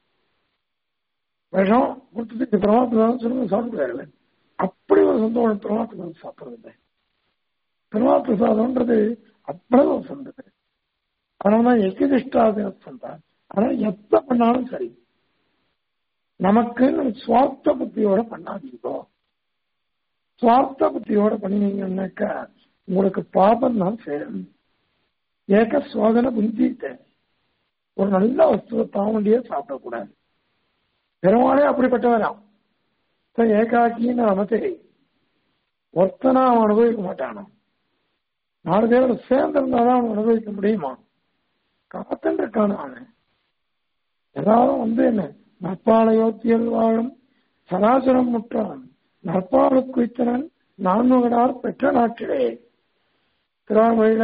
விஷம் கொடுத்துட்டு பெருமாள் பிரசாதம் சொல்லுங்க சாப்பிடுவாரு அப்படி ஒரு சொந்தம் பெருமாள் பிரசாதம் சாப்பிடுறது பெருமாள் பிரசாதம்ன்றது அவ்வளவு சொந்தது அதனாலதான் எக்கிதிஷ்டாதினம் சொல்றார் அதனால எப்ப பண்ணாலும் சரி நமக்கு சுவார்த்த புத்தியோட பண்ணாதீங்கோ சுவார்த்த புத்தியோட பண்ணினீங்கன்னாக்கா உங்களுக்கு பாபம் தான் சேரும் ஏக சுவாதன புந்தித்த ஒரு நல்ல வஸ்துவை தாமண்டியே சாப்பிடக்கூடாது பெருமாளே அப்படிப்பட்டவராம் ஏகாக்கின்னு நமத்தே ஒருத்தனா அவன் அனுபவிக்க மாட்டானோ நாலு பேரோட சேர்ந்து இருந்தாதான் அவன் அனுபவிக்க முடியுமா காத்தன் இருக்கான அவன் எல்லாரும் வந்து என்ன நற்பாளையோத்தியல் வாழும் சராசரம் முற்றான் நற்பாலு குய்த்தனன் நான்முகனார் பெற்ற நாட்டிலே திருவாரூரில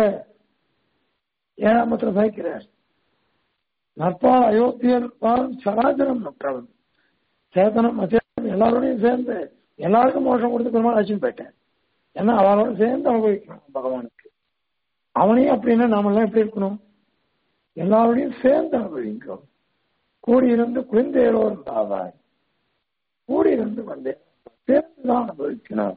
ஏழாமத்தில் சாய்க்கிறார் நற்பால் அயோத்தியல் வாழும் சராசரம் முற்றவன் சேத்தனம் அச்சேதனம் எல்லாரோடையும் சேர்ந்து எல்லாருக்கும் மோஷம் கொடுத்து பெருமாள் அழைச்சின்னு போயிட்டேன் ஏன்னா அவளோட சேர்ந்து அனுபவிக்கணும் பகவானுக்கு அவனையும் அப்படின்னா நாமெல்லாம் எப்படி இருக்கணும் எல்லாரோடையும் சேர்ந்து அனுபவிக்கிறோம் கூடியிருந்து குழந்தைகளோடு ஆவாய் கூடியிருந்து வந்தேன் சேர்ந்துதான் அனுபவிக்கணும்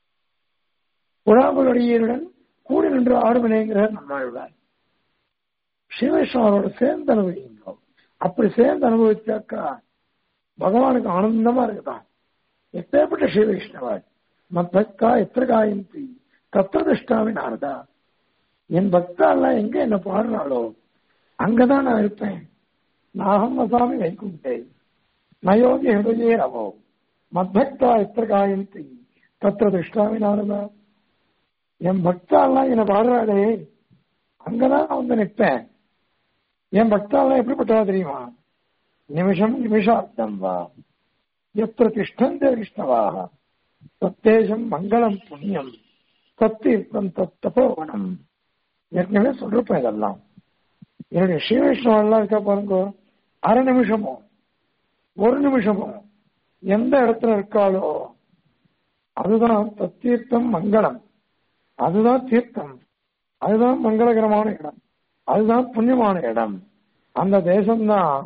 குழாம்புகளுடன் கூடி நின்று ஆடுமனேங்கிறார் நம்மாழ்வார் சிவவிஷ்ணவரோட சேர்ந்து அனுபவிக்கிறோம் அப்படி சேர்ந்து அனுபவிச்சாக்கா பகவானுக்கு ஆனந்தமா இருக்குதான் எப்பேற்பட்ட ஸ்ரீவைஷ்ணவர் மத்பக்தா எத்திர காயந்தி தத்திர திருஷ்டாவி நாரதா என் பக்தா எல்லாம் எங்க என்ன பாடுறாளோ அங்கதான் நான் இருப்பேன் நாகம் வசாமி வைகுண்டே நயோகி ஹிருதயே ரவோ மத்பக்தா எத்திர காயந்தி தத்திர திருஷ்டாவி நாரதா என் பக்தா எல்லாம் என்ன பாடுறாளே அங்கதான் நான் வந்து நிற்பேன் என் பக்தா எல்லாம் எப்படிப்பட்டவா தெரியுமா நிமிஷம் நிமிஷார்த்தம் வா எத்திர திஷ்டந்தே விஷ்ணவாக தத்தேசம் மங்களம் புண்ணியம் தத்தீர்த்தம் தத்தபோவனம் ஏற்கனவே சொல்றப்ப இதெல்லாம் என்னுடைய ஸ்ரீவைஷ்ணவெல்லாம் இருக்கா பாருங்க அரை நிமிஷமோ ஒரு நிமிஷமோ எந்த இடத்துல இருக்காளோ அதுதான் தத்தீர்த்தம் மங்களம் அதுதான் தீர்த்தம் அதுதான் மங்களகரமான இடம் அதுதான் புண்ணியமான இடம் அந்த தேசம்தான்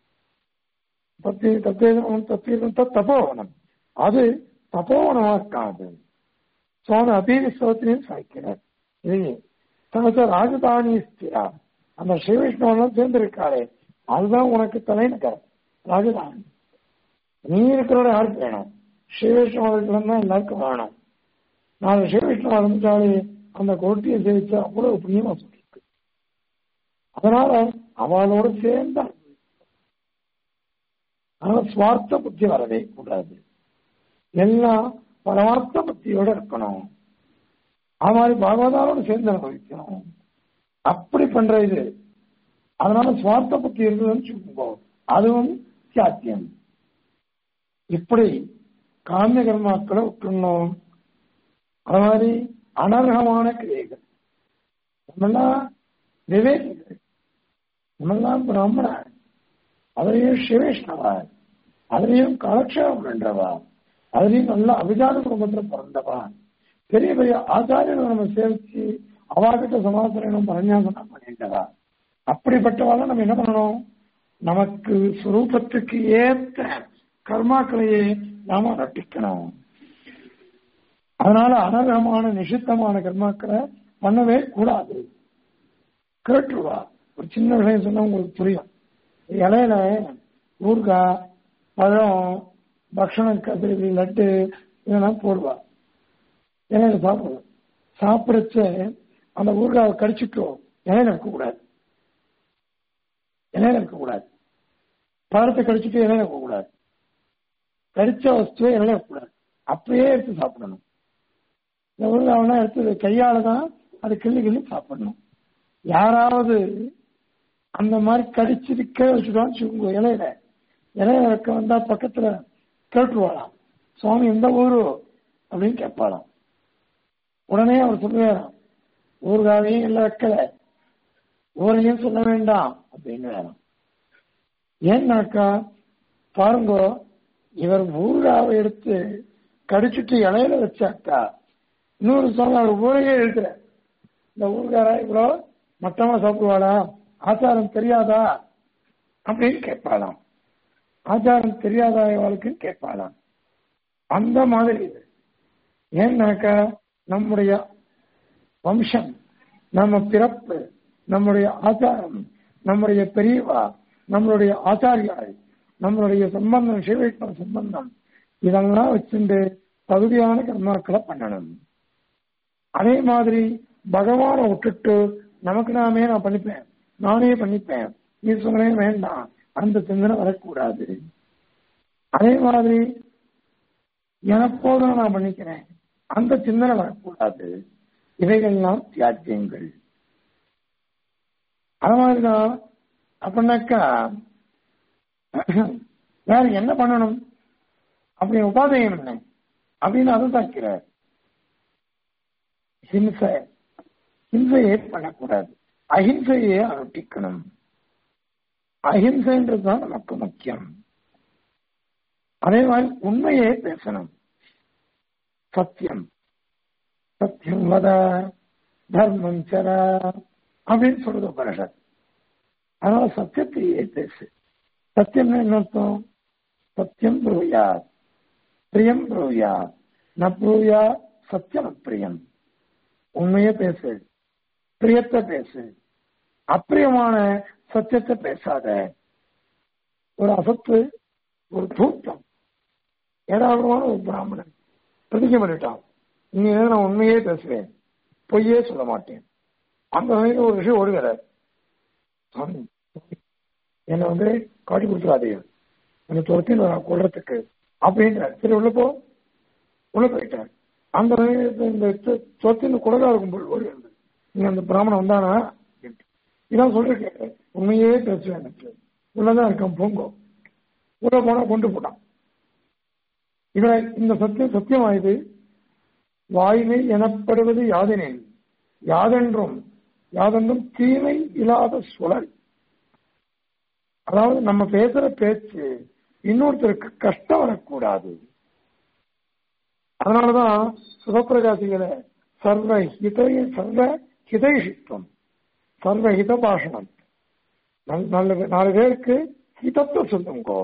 தத்தி தத்தேசம் தத்தீர்த்தம் தப்போவனம் அது தப்போவனமா இருக்காது சுவாமி அபீவி ஸ்தோத்திரியும் சாய்க்கிறார் இது தனக்கு ராஜதானி ஸ்திரா அந்த ஸ்ரீவிஷ்ணுவெல்லாம் சேர்ந்து இருக்காளே அதுதான் உனக்கு தலைநகர் ராஜதானி நீ இருக்கிறோட யாருக்கு வேணும் ஸ்ரீவிஷ்ணுவர்களும் தான் எல்லாருக்கும் வேணும் நாலு ஸ்ரீவிஷ்ணு ஆரம்பிச்சாலே அந்த கோட்டியை சேவிச்சா அவ்வளவு புண்ணியமா சொல்லிருக்கு அதனால அவளோட சேர்ந்து அதனால சுவார்த்த புத்தி வரவே கூடாது எல்லாம் பரமார்த்த புத்தியோட இருக்கணும் அது மாதிரி பாகவதாரோட சேர்ந்து அனுபவிக்கணும் அப்படி பண்ற இது அதனால சுவார்த்த புத்தி இருந்ததுன்னு சொல்லுங்க அதுவும் சாத்தியம் இப்படி காமிய கர்மாக்களை விட்டுணும் அது மாதிரி அனர்ஹமான கிரியைகள் நம்மெல்லாம் விவேகிகள் நம்மெல்லாம் பிராமணர் அதுலயும் சிவேஷ்ணவா அதுலயும் காலக்ஷேபம் பண்றவா அதுலயும் நல்ல அபிஜான குடும்பத்துல பிறந்தவா பெரிய பெரிய ஆச்சாரியர்கள் நம்ம சேவிச்சு அவாகிட்ட சமாசனம் பரநியாசனம் பண்ணிட்டவா அப்படிப்பட்டவால நம்ம என்ன பண்ணணும் நமக்கு சுரூபத்துக்கு ஏற்ற கர்மாக்களையே நாம நட்டிக்கணும் அதனால அனர்ஹமான நிஷித்தமான கர்மாக்களை பண்ணவே கூடாது கேட்டுருவா ஒரு சின்ன விஷயம் சொன்னா உங்களுக்கு புரியும் இலையில ஊறுகாய் பழம் பக்ஷணம் கதிரி லட்டு இதெல்லாம் போடுவா இலையில சாப்பிடுவோம் சாப்பிடச்ச அந்த ஊறுகாவை கடிச்சிட்டோம் இலையில இருக்கக்கூடாது இலையில இருக்கக்கூடாது பழத்தை கடிச்சிட்டு இலையில இருக்கக்கூடாது கடிச்ச வஸ்துவை இலையில இருக்கக்கூடாது அப்படியே எடுத்து சாப்பிடணும் இந்த ஊறுகாவெல்லாம் எடுத்து கையால தான் அது கிள்ளி கிள்ளி சாப்பிடணும் யாராவது அந்த மாதிரி கடிச்சிட்டு கீழே வச்சுட்டான்னு வச்சுக்கோங்க இலையில இலையில வைக்க வந்தா பக்கத்துல கேட்டுருவாளாம் சுவாமி எந்த ஊரு அப்படின்னு கேட்பாளாம் உடனே அவர் சொல்லுவாராம் ஊர்காவையும் இல்லை வைக்கல ஊரையும் சொல்ல வேண்டாம் அப்படின்னு வேணும் ஏன்னாக்கா பாருங்க இவர் ஊர்காவை எடுத்து கடிச்சிட்டு இலையில வச்சாக்கா இன்னொரு சுவாமி அவர் ஊரையே இருக்கிற இந்த ஊர்காரா இவ்வளோ மட்டமா சாப்பிடுவாளா ஆச்சாரம் தெரியாதா அப்படின்னு கேட்பாளாம் ஆச்சாரம் தெரியாதா இவளுக்கு கேட்பாளாம் அந்த மாதிரி இது ஏன்னாக்கா நம்முடைய வம்சம் நம்ம பிறப்பு நம்முடைய ஆச்சாரம் நம்முடைய பெரியவா நம்மளுடைய ஆச்சாரியாள் நம்மளுடைய சம்பந்தம் சிவவைஷ்ணவ சம்பந்தம் இதெல்லாம் வச்சுட்டு தகுதியான கர்மாக்களை பண்ணணும் அதே மாதிரி பகவானை விட்டுட்டு நமக்கு நாமே நான் பண்ணிப்பேன் நானே பண்ணிப்பேன் ஈஸ்வரனே வேண்டாம் அந்த சிந்தனை வரக்கூடாது அதே மாதிரி எனப்போதும் நான் பண்ணிக்கிறேன் அந்த சிந்தனை வரக்கூடாது இவைகள்லாம் தியாஜ்யங்கள் அது மாதிரிதான் அப்படின்னாக்கா வேற என்ன பண்ணணும் அப்படின்னு உபாதயம் என்ன அப்படின்னு அதை தாக்கிறார் ஹிம்சை ஹிம்சையே பண்ணக்கூடாது அஹிம்சையே அனுஷ்டிக்கணும் அஹிம்சைன்றதுதான் நமக்கு முக்கியம் அதே மாதிரி உண்மையே பேசணும் சத்தியம் சத்தியம் வத தர்மம் சர அப்படின்னு சொல்றது உபனிஷத் அதனால சத்தியத்தையே பேசு சத்தியம்னா என்ன அர்த்தம் சத்தியம் ப்ரூயா பிரியம் ப்ரூயா ந ப்ரூயா சத்தியம் அப்பிரியம் உண்மையே பேசு பிரியத்தை பேசு அப்பிரியமான சத்தியத்தை பேசாத ஒரு அசத்து ஒரு தூக்கம் ஏராளமான ஒரு பிராமணன் பிரதிஜை பண்ணிட்டான் இனி நான் உண்மையே பேசுவேன் பொய்யே சொல்ல மாட்டேன் அந்த வகையில் ஒரு விஷயம் ஓடுகிறார் சாமி என்னை வந்து காட்டி கொடுத்துடாதீங்க என்னை துரத்தி நான் கொள்றதுக்கு அப்படின்றார் சரி உள்ள போ உள்ள போயிட்டார் அந்த வகையில் இந்த துரத்தின்னு குடலா இருக்கும் ஓடுகிறது நீங்க அந்த பிராமணன் வந்தானா இதான் சொல்றேன் உண்மையே பேசுவேன் எனக்கு உள்ளதான் இருக்கான் போங்கோ உள்ள போனா கொண்டு போட்டான் இதுல இந்த சத்தியம் சத்தியமாயுது வாய்மை எனப்படுவது யாதெனில் யாதென்றும் யாதென்றும் தீமை இல்லாத சுழல் அதாவது நம்ம பேசுற பேச்சு இன்னொருத்தருக்கு கஷ்டம் வரக்கூடாது அதனாலதான் சுகப்பிரகாசிகளை சர்வ ஹித சர்வ ஹிதைஷித்துவம் சர்வ ஹித பாஷணம் நல்ல நாலு பேருக்கு ஹிதத்தை சொல்லுங்கோ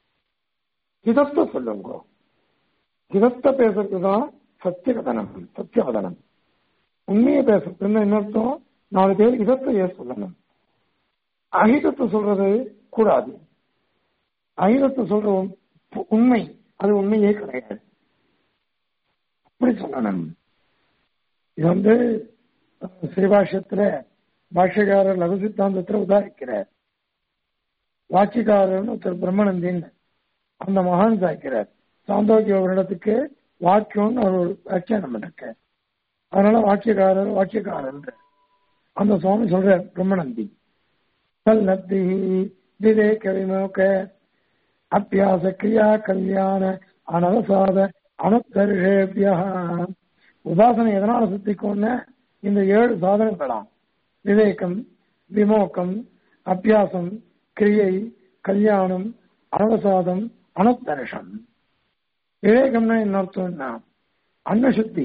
ஹிதத்தை சொல்லுங்கோ ஹிதத்தை பேசுறது தான் சத்தியகதனம் சத்தியவதனம் உண்மையை பேசுறதுன்னு என்ன அர்த்தம் நாலு பேர் இதத்தையே சொல்லணும் அகிதத்தை சொல்றது கூடாது அகிதத்தை சொல்ற உண்மை அது உண்மையே கிடையாது அப்படி சொல்லணும் இது வந்து ஸ்ரீபாஷ்யத்துல பாஷ்யக்காரர் லகு சித்தாந்தத்துல உதாரிக்கிறார் வாட்சிக்காரர்னு ஒருத்தர் பிரம்மநந்தின் அந்த மகான் சாய்க்கிறார் சாந்தோக்கிய ஒரு இடத்துக்கு வாக்கியம்னு அவர் ஒரு வியாக்கியானம் பண்ணிருக்கார் அதனால வாக்கியக்காரர் வாக்கியக்காரர் அந்த சுவாமி சொல்ற பிரம்மநந்தி கல்நத்தி விவேக விமோக அப்பியாச கிரியா கல்யாண அனவசாத அனத்தருஷேபியா உபாசனை எதனால சுத்திக்கும்னு இந்த ஏழு சாதனங்களாம் விவேகம் விமோகம் அபியாசம் கிரியை கல்யாணம் அனவசாதம் அனத்தருஷம் விவேகம்னா என்ன அர்த்தம்னா அன்னசுத்தி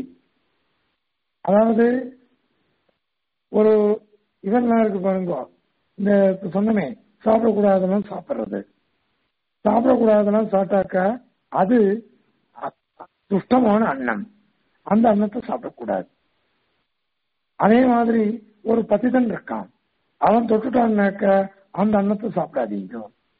அதாவது ஒரு இதெல்லாம் இருக்கு பாருங்க இந்த சொன்னமே சாப்பிடக்கூடாதெல்லாம் சாப்பிடுறது சாப்பிடக்கூடாதெல்லாம் சாப்பிட்டாக்க அது துஷ்டமான அன்னம் அந்த அன்னத்தை சாப்பிடக்கூடாது அதே மாதிரி ஒரு பத்திதன் இருக்கான் அவன் தொட்டுட்டான்னாக்க அந்த அன்னத்தை சாப்பிடாதீங்க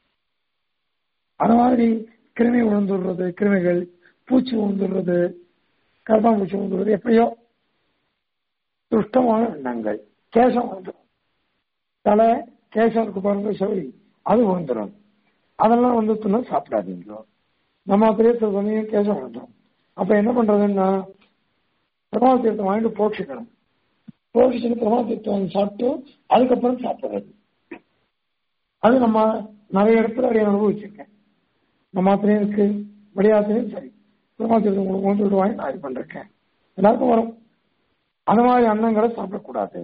அது மாதிரி கிருமி விழுந்துடுறது கிருமிகள் பூச்சி விழுந்துடுறது கர்ப்பாம்பூச்சி விழுந்துடுறது எப்படியோ துஷ்டமான எண்ணங்கள் கேசம் வந்துடும் தலை கேசம் இருக்கு பாருங்க சொல்லி அது விழுந்துடும் அதெல்லாம் வந்து சாப்பிடாதீங்க நம்ம பேசுற சமயம் கேசம் வந்துடும் அப்ப என்ன பண்றதுன்னா பிரபாவ தீர்த்தம் வாங்கிட்டு போஷிக்கணும் போஷிச்சுட்டு பிரபாவ தீர்த்தம் வாங்கி சாப்பிட்டு அதுக்கப்புறம் சாப்பிடுறது அது நம்ம நிறைய இடத்துல அப்படியே அனுபவிச்சிருக்கேன் நம்ம ஆத்திரையும் இருக்கு வெளியாத்திரையும் சரி பிரபாவ தீர்த்தம் உங்களுக்கு கொண்டு வாங்கி நான் இது பண்ணிருக்கேன் எல்லாருக்கும் வரும் அந்த மாதிரி அன்னங்களை சாப்பிடக்கூடாது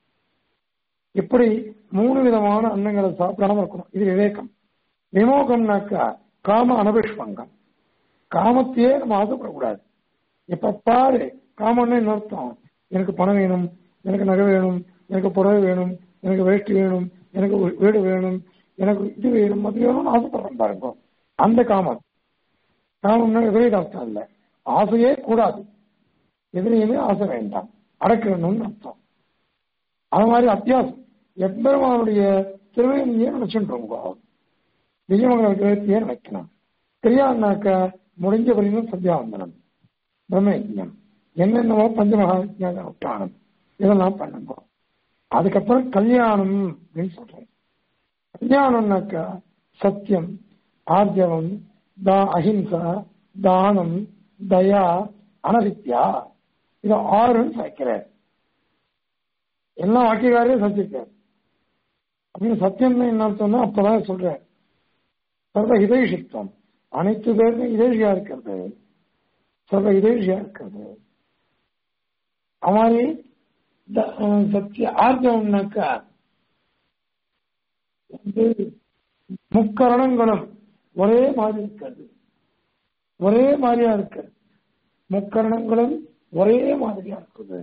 இப்படி மூணு விதமான அன்னங்களை சாப்பிடாம இருக்கணும் இது விவேகம் விமோகம்னாக்கா காம அனபிஷ்பங்கம் காமத்தையே நம்ம ஆசைப்படக்கூடாது எப்ப பாரு காமன்னு என்ன அர்த்தம் எனக்கு பணம் வேணும் எனக்கு நகை வேணும் எனக்கு புடவை வேணும் எனக்கு வேஷ்டி வேணும் எனக்கு வீடு வேணும் எனக்கு இது வேணும் அது வேணும்னு ஆசைப்படுறோம் பாருங்க அந்த காமம் காமம்னா விபரீத அர்த்தம் இல்லை ஆசையே கூடாது எதுலையுமே ஆசை வேண்டாம் அடக்கணும்னு அர்த்தம் அது மாதிரி அத்தியாசம் எப்பெருமானுடைய திருவையிலேயே நினைச்சுட்டு விஜயமங்கல கிரகத்தையே நினைக்கணும் தெரியாதுனாக்க முடிஞ்ச வரையும் சந்தியாவந்தனம் பிரம்ம யஜ்ஞம் என்னென்னவோ பஞ்சமகா விட்டானம் இதெல்லாம் பண்ணுங்க அதுக்கப்புறம் கல்யாணம் அப்படின்னு சொல்றேன் கல்யாணம்னாக்கா சத்தியம் ஆர்ஜவம் தா அஹிம்சா தானம் தயா அனவித்யா இது ஆறுன்னு சேர்க்கிறார் எல்லா வாக்கியக்காரையும் சத்திருக்கார் அப்படின்னு சத்தியம்னு என்ன அர்த்தம்னா அப்பதான் சொல்றேன் சர்வ இதேஷித்வம் அனைத்து பேருக்கும் இதேஷியா இருக்கிறது சர்வ இதேஷியா இருக்கிறது அமாரி சத்திய ஆர்ஜவம்னாக்கா முக்கரணங்களும் ஒரே மாதிரி இருக்கிறது ஒரே மாதிரியா இருக்கு முக்கரணங்களும் ஒரே மாதிரியா இருக்குது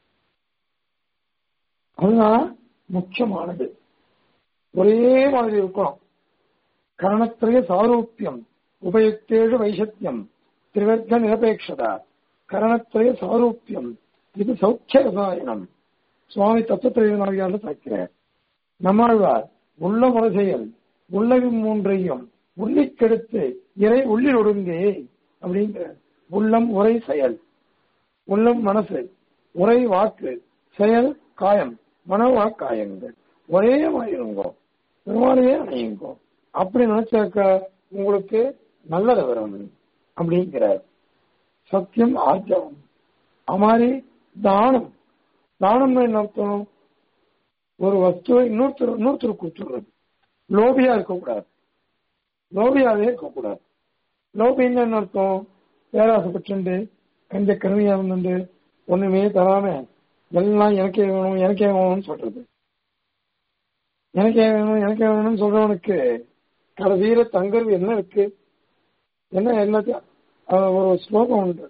அதுதான் முக்கியமானது ஒரே மாதிரி இருக்கும் கரணத்திரைய சாரூப்பியம் உபயுக்தேஷு வைசத்தியம் திரிவர்க்க நிரபேட்சதா கரணத்திரைய சாரூப்பியம் இது சௌக்கிய ரசாயனம் சுவாமி தத்துவத்திரையாக சாய்க்கிறார் நம்மாழ்வார் உள்ள முறை செயல் உள்ளவி மூன்றையும் உள்ளிக்கெடுத்து இறை உள்ளில் ஒடுங்கே அப்படிங்கிற உள்ளம் உரை செயல் உள்ளம் மனசு உரை வாக்கு செயல் காயம் மனவா காயங்கள் ஒரே மாதிரி இருங்கோ பெருமாளையே அணையுங்கோ அப்படி நினைச்சாக்க உங்களுக்கு நல்லது வரும் அப்படிங்கிறார் சத்தியம் ஆர்ஜவம் அமாரி தானம் தானம்னு என்ன அர்த்தம் ஒரு வஸ்துவை இன்னொருத்தர் இன்னொருத்தர் கொடுத்துடுறது லோபியா இருக்கக்கூடாது லோபியாவே இருக்கக்கூடாது லோபின்னு என்ன அர்த்தம் பேராசைப்பட்டு கஞ்ச கருமையா இருந்துட்டு ஒண்ணுமே தராம எல்லாம் எனக்கே வேணும் எனக்கே வேணும்னு சொல்றது எனக்கே வேணும் எனக்கே வேணும்னு சொல்றவனுக்கு கடைசியில தங்கறது என்ன இருக்கு என்ன எல்லாத்தையும் ஒரு ஸ்லோகம் உண்டு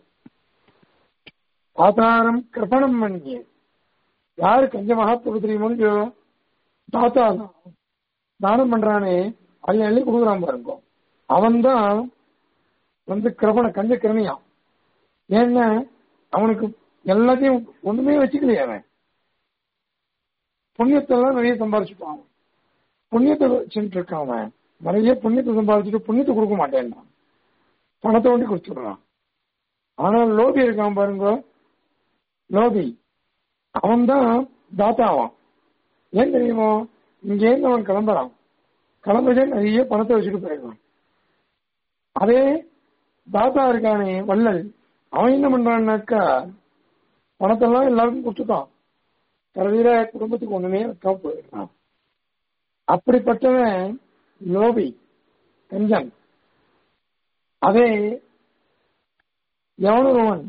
ஆதாரம் கிருபணம் பண்ணி யாரு கஞ்ச மகாத்மா தெரியுமோ தாத்தா தான் தானம் பண்றானே அள்ளி அள்ளி கொடுக்குறான் பாருங்க அவன் தான் வந்து கிரபண கஞ்ச கிரமியான் ஏன்னா அவனுக்கு எல்லாத்தையும் ஒண்ணுமே வச்சுக்கலையே அவன் புண்ணியத்தெல்லாம் நிறைய சம்பாரிச்சுட்டான் புண்ணியத்தை வச்சுட்டு இருக்கான் அவன் நிறைய புண்ணியத்தை சம்பாதிச்சுட்டு புண்ணியத்தை கொடுக்க மாட்டேன்றான் பணத்தை ஒண்டி கொடுத்துடுறான் ஆனால் லோபி இருக்கான் பாருங்க லோபி அவன் தான் தாத்தாவான் ஏன் தெரியுமோ இங்கேருந்து அவன் கிளம்புறான் கிளம்புதே நிறைய பணத்தை வச்சுட்டு போயிடுவான் அதே தாத்தா இருக்கானே வள்ளல் அவன் என்ன பண்றான்னாக்கா பணத்தெல்லாம் எல்லாருக்கும் கொடுத்துட்டான் கடைசியில குடும்பத்துக்கு ஒண்ணுமே வைக்காம போயிடுறான் அப்படிப்பட்டவன் லோபி கஞ்சன் அதே எவனொருவன்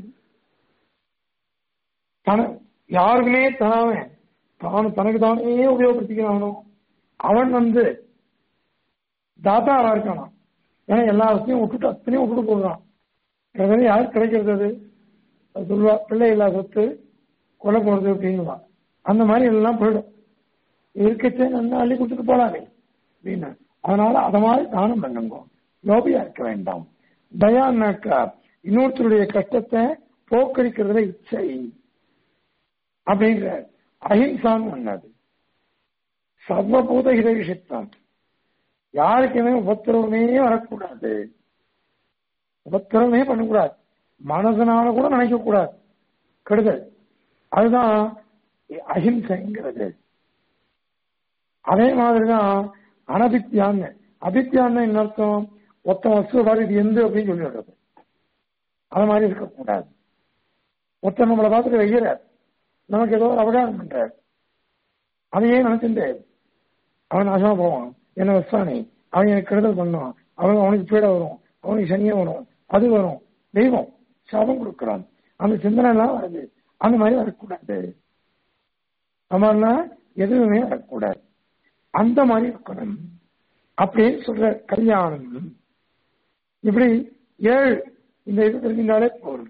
தன யாருக்குமே தராம தான் தனக்கு தானே உபயோகப்படுத்திக்கிறானோ அவன் வந்து தாத்தாவா இருக்கானா ஏன்னா எல்லா வசதியும் விட்டுட்டு அத்தனையும் விட்டுட்டு போடுறான் கடைசி யாருக்கு கிடைக்கிறது அது அது சொல்லுவா பிள்ளை இல்லா சொத்து கொலை போறது அப்படின்னுவா அந்த மாதிரி எல்லாம் போயிடும் இருக்கச்சே நல்லா அள்ளி கொடுத்துட்டு போலாமே அப்படின்னு அதனால அத மாதிரி தானம் பண்ணுங்க லோபியா இருக்க வேண்டாம் தயான்னாக்கா இன்னொருத்தருடைய கஷ்டத்தை போக்கடிக்கிறதுல இச்சை அப்படிங்கிற அஹிம்சான்னு ஒண்ணது சர்வபூத ஹிதவிஷித்தம் யாருக்குமே உபத்திரவமே வரக்கூடாது உபத்திரவமே பண்ணக்கூடாது மனசனால கூட நினைக்க கூடாது கெடுதல் அதுதான் அஹிம்சைங்கிறது அதே மாதிரிதான் அனபித்யான்னு அபித்யான்னு என்ன அர்த்தம் ஒத்த வஸ்து பாரு இது எந்த அப்படின்னு சொல்லி விடுறது அது மாதிரி இருக்கக்கூடாது ஒருத்தர் நம்மளை பார்த்துட்டு வைக்கிறார் நமக்கு ஏதோ ஒரு அவகாசம் பண்றார் அதையே நினைச்சுட்டு அவன் நாசமா போவான் என்ன வசானி அவன் எனக்கு கெடுதல் பண்ணுவான் அவன் அவனுக்கு பீட வரும் அவனுக்கு சனியம் வரும் அது வரும் தெய்வம் சாபம் கொடுக்கிறான் அந்த சிந்தனை எல்லாம் வருது அந்த மாதிரி வரக்கூடாது நம்மனா எதுவுமே வரக்கூடாது அந்த மாதிரி இருக்கணும் அப்படின்னு சொல்ற கல்யாணம் இப்படி ஏழு இந்த இது தெரிஞ்சிருந்தாலே போதும்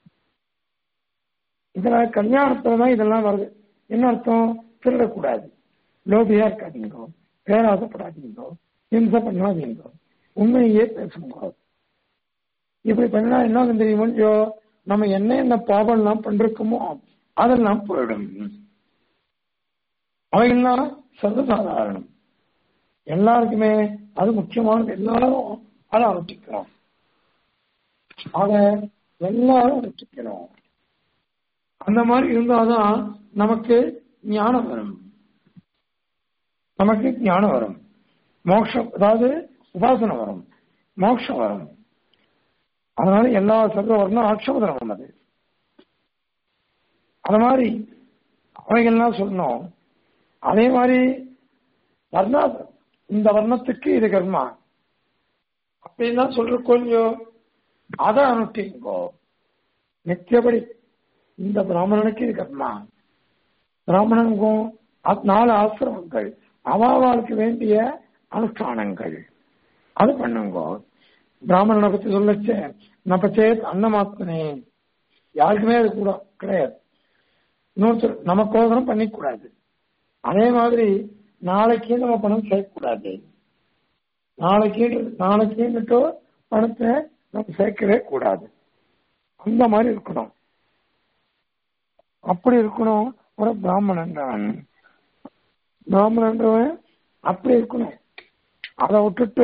இதனால கல்யாணத்துல தான் இதெல்லாம் வருது என்ன அர்த்தம் திருடக்கூடாது லோபியா இருக்காதீங்க பேராசப்படாதீங்க ஹிம்சை பண்ணாதீங்க உண்மையே பேசுங்க இப்படி பண்ணா என்ன தெரியுமோ நம்ம என்ன என்ன பாவம் எல்லாம் பண்றோமோ அதெல்லாம் போயிடும் அவைகள்லாம் சர்வசாதாரணம் எல்லாருக்குமே அது முக்கியமானது எல்லாரும் அதை அனுஷ்டிக்கிறோம் அத எல்லாரும் அனுஷ்டிக்கணும் அந்த மாதிரி இருந்தாதான் நமக்கு ஞானம் வரும் நமக்கு ஞானம் வரும் மோட்சம் அதாவது உபாசனை வரும் மோட்சம் வரும் அதனால எல்லா சர்வ வரணும் ஆட்சேபம் அது அது மாதிரி அவைகள்லாம் சொல்லணும் அதே மாதிரி வர்ணா இந்த வர்ணத்துக்கு இது கர்மா அப்படின்னா சொல்ற கொஞ்சம் அதை அனுஷ்டிங்கோ நித்தியபடி இந்த பிராமணனுக்கு இது கர்மா பிராமணனுக்கும் அ- நாலு ஆசிரமங்கள் அவாவாளுக்கு வேண்டிய அனுஷ்டானங்கள் அது பண்ணுங்கோ பிராமணனை பத்தி சொல்லச்சே நம்ம சேத் அன்னமாத்மனே யாருக்குமே அது கூட கிடையாது இன்னொருத்தர் நமக்கோசரம் பண்ணிக்கூடாது அதே மாதிரி நாளைக்கே நம்ம பணம் சேர்க்கக்கூடாது நாளைக்கு நாளைக்குன்னுட்டோ பணத்தை நம்ம சேர்க்கவே கூடாது அந்த மாதிரி இருக்கணும் அப்படி இருக்கணும் ஒரு பிராமணன் தான் பிராமணன்றவன் அப்படி இருக்கணும் அதை விட்டுட்டு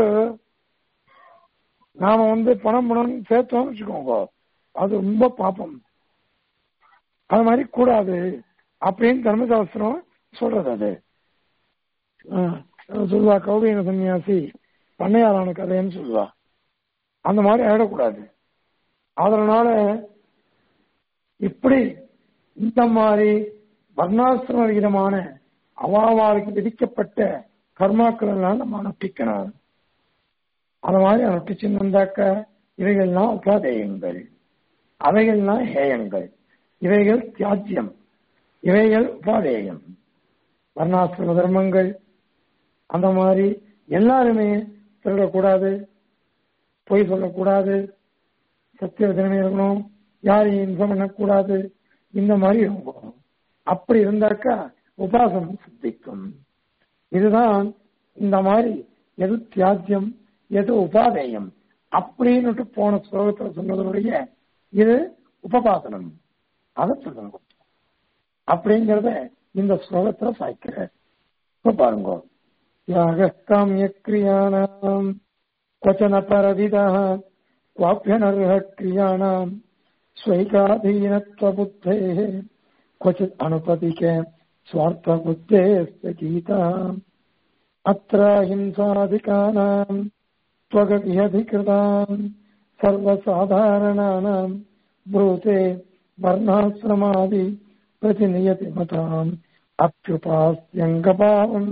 நாம வந்து பணம் பணம் சேர்த்தோம்னு வச்சுக்கோங்க அது ரொம்ப பாப்பம் அது மாதிரி கூடாது அப்படின்னு தர்மசாஸ்திரம் சொல்றது அது ஆ, சொல்லுவா கௌரியன சன்னியாசி பண்ணையாரான கதைன்னு சொல்லுவா அந்த மாதிரி ஆயிடக்கூடாது அதனால இப்படி இந்த மாதிரி வர்ணாசிரம விகிதமான அவாவாளுக்கு விதிக்கப்பட்ட கர்மாக்கள் எல்லாம் நம்ம அனுஷ்டிக்கணும் அந்த மாதிரி அனுஷ்டிச்சுன்னு வந்தாக்க இவைகள்லாம் உபாதேயங்கள் அவைகள்லாம் ஹேயங்கள் இவைகள் தியாஜ்யம் இவைகள் உபாதேயம் வர்ணாசிரம தர்மங்கள் அந்த மாதிரி எல்லாருமே திருடக்கூடாது பொய் சொல்லக்கூடாது சத்தியவதனமே இருக்கணும் யாரையும் இன்ஃபார்ம் பண்ணக்கூடாது இந்த மாதிரி இருக்கும் அப்படி இருந்தாக்கா உபாசனம் சித்திக்கும் இதுதான் இந்த மாதிரி எது தியாஜ்யம் எது உபாதேயம் அப்படின்னுட்டு போன ஸ்லோகத்துல சொன்னதனுடைய இது உபபாசனம் அதை சொல்லணும் அப்படிங்கறத இந்த ஸ்லோகத்துல சாய்க்கிறார் இப்ப பாருங்க யாக காமிய கிரியாணாம் क्वचन परविदः क्वाप्यनर्ह क्रियाणाम् स्वैकाधीनत्वबुद्धेः क्वचित् अनुपतिके स्वार्थबुद्धेश्च गीता अत्र हिंसाधिकानाम् त्वगतिहधिकृताम् सर्वसाधारणानाम् ब्रूते वर्णाश्रमादि प्रतिनियति मताम् अप्युपास्यङ्गभावम्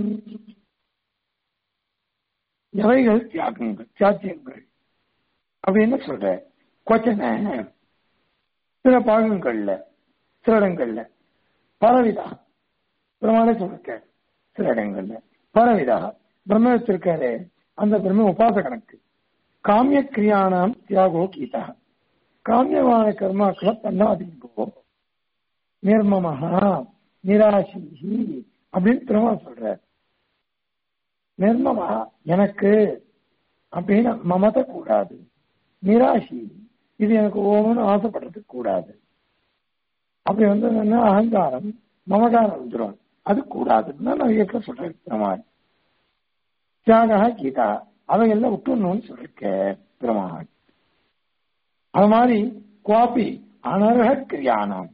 எவைகள் தியாகங்கள் தியாஜ்யங்கள் அப்படின்னு சொல்ற கொச்சனை சில பாகங்கள்ல சில இடங்கள்ல பலவிதா பிரமாண சொல்லிருக்க சில இடங்கள்ல பலவிதா பிரம்மத்திற்காரு அந்த பிரம்ம உபாச கணக்கு காமிய கிரியானாம் தியாகோ கீதா காமியமான கர்மாக்களை பண்ணாதீங்கோ நிர்மமஹா நிராசி அப்படின்னு திரும்ப சொல்ற நிர்மமா எனக்கு அப்படின்னு மமத கூடாது நிராசி இது எனக்கு ஓமன்னு ஆசைப்படுறது கூடாது அப்படி வந்து என்னன்னா அகங்காரம் மமகாரம் வந்துடும் அது கூடாதுன்னு நான் வீட்டுல சொல்றேன் பெருமாள் தியாக கீதா அவையெல்லாம் விட்டுணும்னு சொல்லிருக்க பெருமாள் அது மாதிரி குவாபி அனர்ஹ கிரியானம்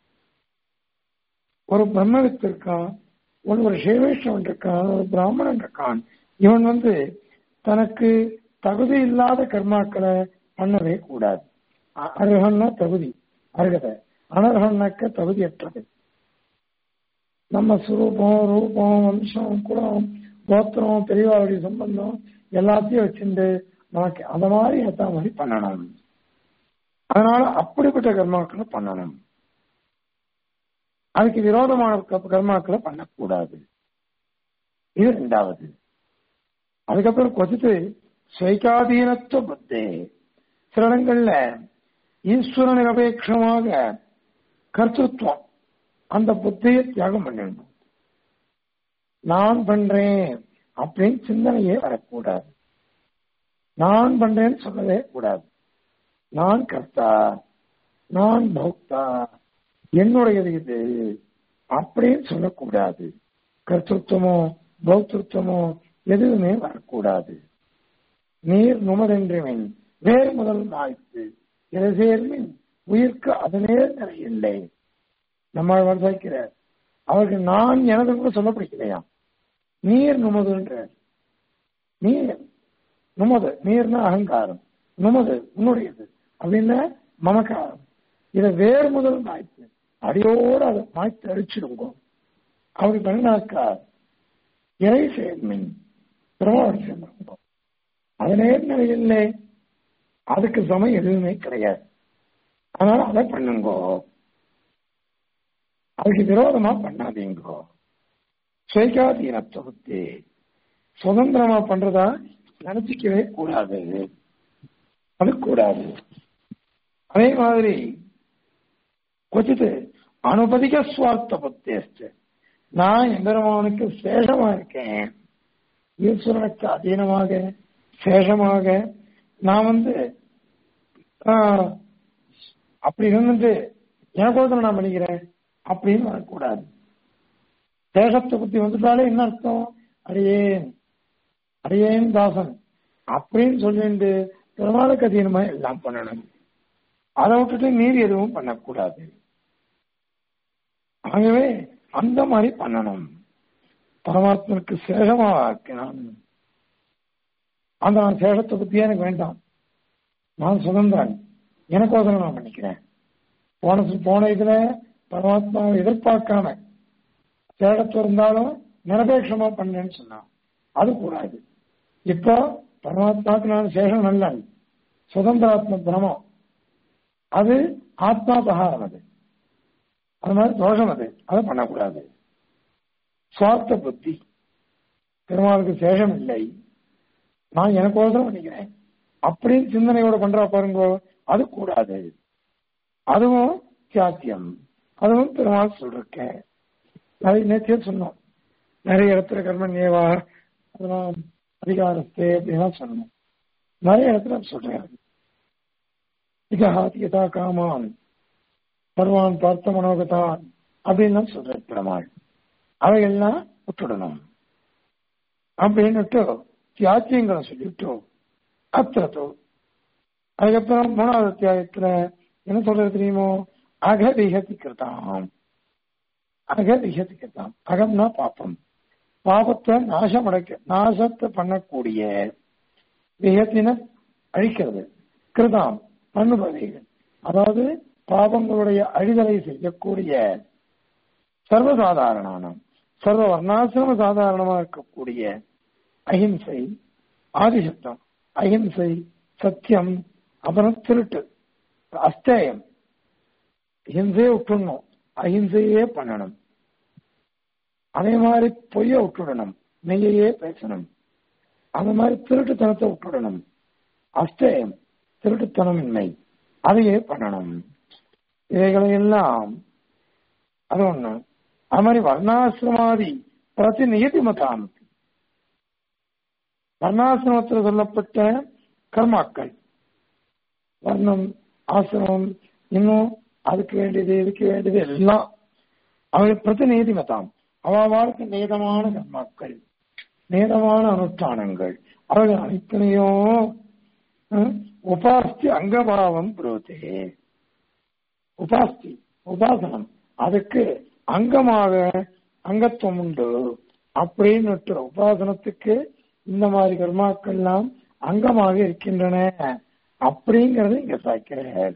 ஒரு பிரம்மவித்து இருக்கான் ஒரு ஒரு சேவேஷன் இருக்கான் ஒரு பிராமணன் இருக்கான் இவன் வந்து தனக்கு தகுதி இல்லாத கர்மாக்களை பண்ணவே கூடாது அ- அருகன்னா தகுதி அருகதை அனர்ஹன்னாக்க தகுதியற்றது நம்ம சுரூபம் ரூபம் வம்சம் குலம் கோத்திரம் பெரியவாளுடைய சம்பந்தம் எல்லாத்தையும் வச்சுட்டு நமக்கு அந்த மாதிரி ஏத்த மாதிரி பண்ணணும் அதனால அப்படிப்பட்ட கர்மாக்களை பண்ணணும் அதுக்கு விரோதமான க- கர்மாக்களை பண்ணக்கூடாது இது ரெண்டாவது அதுக்கப்புறம் கொச்சித்து ஸ்வைகாதீனத்துவ புத்தி சில இடங்கள்ல ஈஸ்வர நிரபேட்சமாக கர்த்தத்துவம் அந்த புத்தியை தியாகம் பண்ணிடணும் நான் பண்றேன் அப்படின்னு சிந்தனையே வரக்கூடாது நான் பண்றேன்னு சொல்லவே கூடாது நான் கர்த்தா நான் பௌக்தா என்னுடையது இது அப்படின்னு சொல்லக்கூடாது கர்த்தத்துவமோ பௌத்தத்துவமோ எதுவுமே வரக்கூடாது நீர் நுமதென்றுமின் வேறு முதல் மாய்த்து இறசேர்மின் உயிர்க்கு அதனே இல்லை நம்ம வர்ணிக்கிறார் அவருக்கு நான் எனது கூட சொல்ல பிடிக்கலையா நீர் நுமதுன்ற நீர் நுமது நீர்னா அகங்காரம் நுமது உன்னுடையது அப்படின்னா மமக்காரம் இதை வேறு முதல் மாய்த்து அடியோடு அதை மாய்த்து அடிச்சிடுங்க அப்படி பண்ணினாக்கா இறை சேர்மின் பிரமாணம் சேர்ந்திருக்கோம் அதனே நிலையில்லை அதுக்கு சமயம் எதுவுமே கிடையாது அதனால அதை பண்ணுங்கோ அதுக்கு விரோதமா பண்ணாதீங்கோ சுயகாதீனத்தை பத்தி சுதந்திரமா பண்றதா நினைச்சிக்கவே கூடாது அது கூடாது அதே மாதிரி கொச்சித்து அனுபதிக சுவார்த்த பத்தேஸ்து நான் எம்பெருமானுக்கு சேஷமா இருக்கேன் ஈஸ்வரனுக்கு அதீனமாக சேஷமாக நான் வந்து அப்படி இருந்துட்டு எனக்கோசரம் நான் பண்ணிக்கிறேன் அப்படின்னு வரக்கூடாது சேஷத்தை பத்தி வந்துட்டாலே என்ன அர்த்தம் அடியேன் அடியேன் தாசன் அப்படின்னு சொல்லிட்டு பெருமாளுக்கு அதீனமா எல்லாம் பண்ணணும் அதை விட்டுட்டு மீறி எதுவும் பண்ணக்கூடாது ஆகவே அந்த மாதிரி பண்ணணும் பரமாத்மனுக்கு சேஷமா நான் அந்த நான் சேஷத்தை பத்தியே எனக்கு வேண்டாம் நான் சுதந்திரன் எனக்கோசரம் நான் பண்ணிக்கிறேன் போன போன இதுல பரமாத்மாவை எதிர்பார்க்காம சேடத்து இருந்தாலும் நிரபேட்சமா பண்ணேன்னு சொன்னான் அது கூடாது இப்போ பரமாத்மாவுக்கு நான் சேஷம் நல்லன் சுதந்திராத்ம பிரமம் அது ஆத்மா பகாரம் அது அது மாதிரி தோஷம் அது அதை பண்ணக்கூடாது சுவார்த்த புத்தி பெருமாளுக்கு சேஷம் இல்லை நான் எனக்கோசரம் பண்ணிக்கிறேன் அப்படின்னு சிந்தனையோட பண்றா பாருங்க அது கூடாது அதுவும் சாத்தியம் அதுவும் பெருமாள் சொல்றேன் நிறைய நேற்றே சொன்னோம் நிறைய இடத்துல கர்மண்யேவா அதெல்லாம் அதிகாரஸ்தே அப்படின்லாம் சொன்னோம் நிறைய இடத்துல சொல்றேன் இகஹாத் யதா காமான் பருவான் பார்த்த மனோகதான் அப்படின்லாம் சொல்றேன் பெருமாள் அவையெல்லாம் விட்டுடணும் அப்படின்னுட்டு தியாத்தியங்களை சொல்லிவிட்டு அத்திரத்தோ அதுக்கப்புறம் மூணாவது அத்தியாயத்துல என்ன சொல்றது தெரியுமோ அகவிகதி கிருதாம் அகவிகதி கிருதாம் அகம்னா பாப்பம் பாபத்தை நாசம் அடைக்க நாசத்தை பண்ணக்கூடிய விகத்தின அழிக்கிறது கிருதாம் பண்ணுபவைகள் அதாவது பாபங்களுடைய அழிதலை செய்யக்கூடிய சர்வசாதாரணமான சர்வ வர்ணாசிரம சாதாரணமா இருக்கக்கூடிய அஹிம்சை ஆதிசத்தம் அஹிம்சை சத்தியம் அப்புறம் திருட்டு அஸ்தேயம் ஹிம்சையே விட்டுடணும் அஹிம்சையே பண்ணணும் அதே மாதிரி பொய்ய விட்டுடணும் மெய்யையே பேசணும் அந்த மாதிரி திருட்டுத்தனத்தை விட்டுடணும் அஸ்தேயம் திருட்டுத்தனமின்மை அதையே பண்ணணும் இவைகளை எல்லாம் அது ஒண்ணு அது மாதிரி வர்ணாசிரமாதி பிரதி நியதி மதாம் வர்ணாசிரமத்தில் சொல்லப்பட்ட கர்மாக்கள் வர்ணம் ஆசிரமம் இன்னும் அதுக்கு வேண்டியது இதுக்கு வேண்டியது எல்லாம் அவை பிரதிநிதி மதாம் அவாவாளுக்கு நேதமான கர்மாக்கள் நேதமான அனுஷ்டானங்கள் அவர்கள் அனைத்தனையும் உபாஸ்தி அங்கபாவம் புரோதே உபாஸ்தி உபாசனம் அதுக்கு அங்கமாக அங்கத்துவம் உண்டு அப்படின்னு உபாசனத்துக்கு இந்த மாதிரி கர்மாக்கள்லாம் அங்கமாக இருக்கின்றன அப்படிங்கறது இங்க சாய்க்கிறார்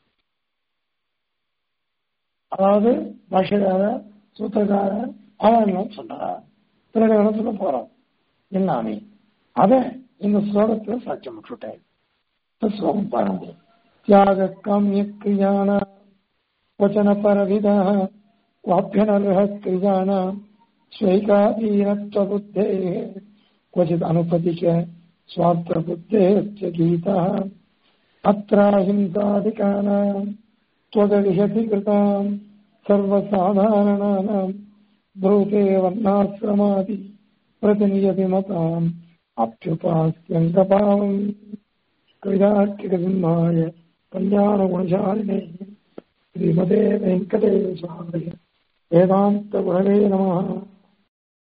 அதாவது பாஷகாரர் சூத்திரக்காரர் அவன் சொல்றார் பிறகு சொல்ல போறோம் எல்லாமே அத இந்த ஸ்லோகத்துல சாட்சியம் விட்டுட்டேன் ஸ்லோகம் பாருங்க தியாக காமிய கிரியான வச்சன பரவித வாப்பியனர்ஹ கிரியான ஸ்வைகாதீனத்துவ புத்தே क्वचित् अनुपतिक स्वार्थबुद्धेश्च गीतः अत्राहिंसादिकानां त्वदलिहति कृताम् सर्वसाधारणानाम् ब्रूते वर्णाश्रमादि प्रतिनियति मताम् अप्युपास्यङ्गपावम् क्रीडार्किकसिंहाय कल्याणगुणशालिने ஸ்ரீமதே வெங்கடேசாய வேதாந்த குரவே நம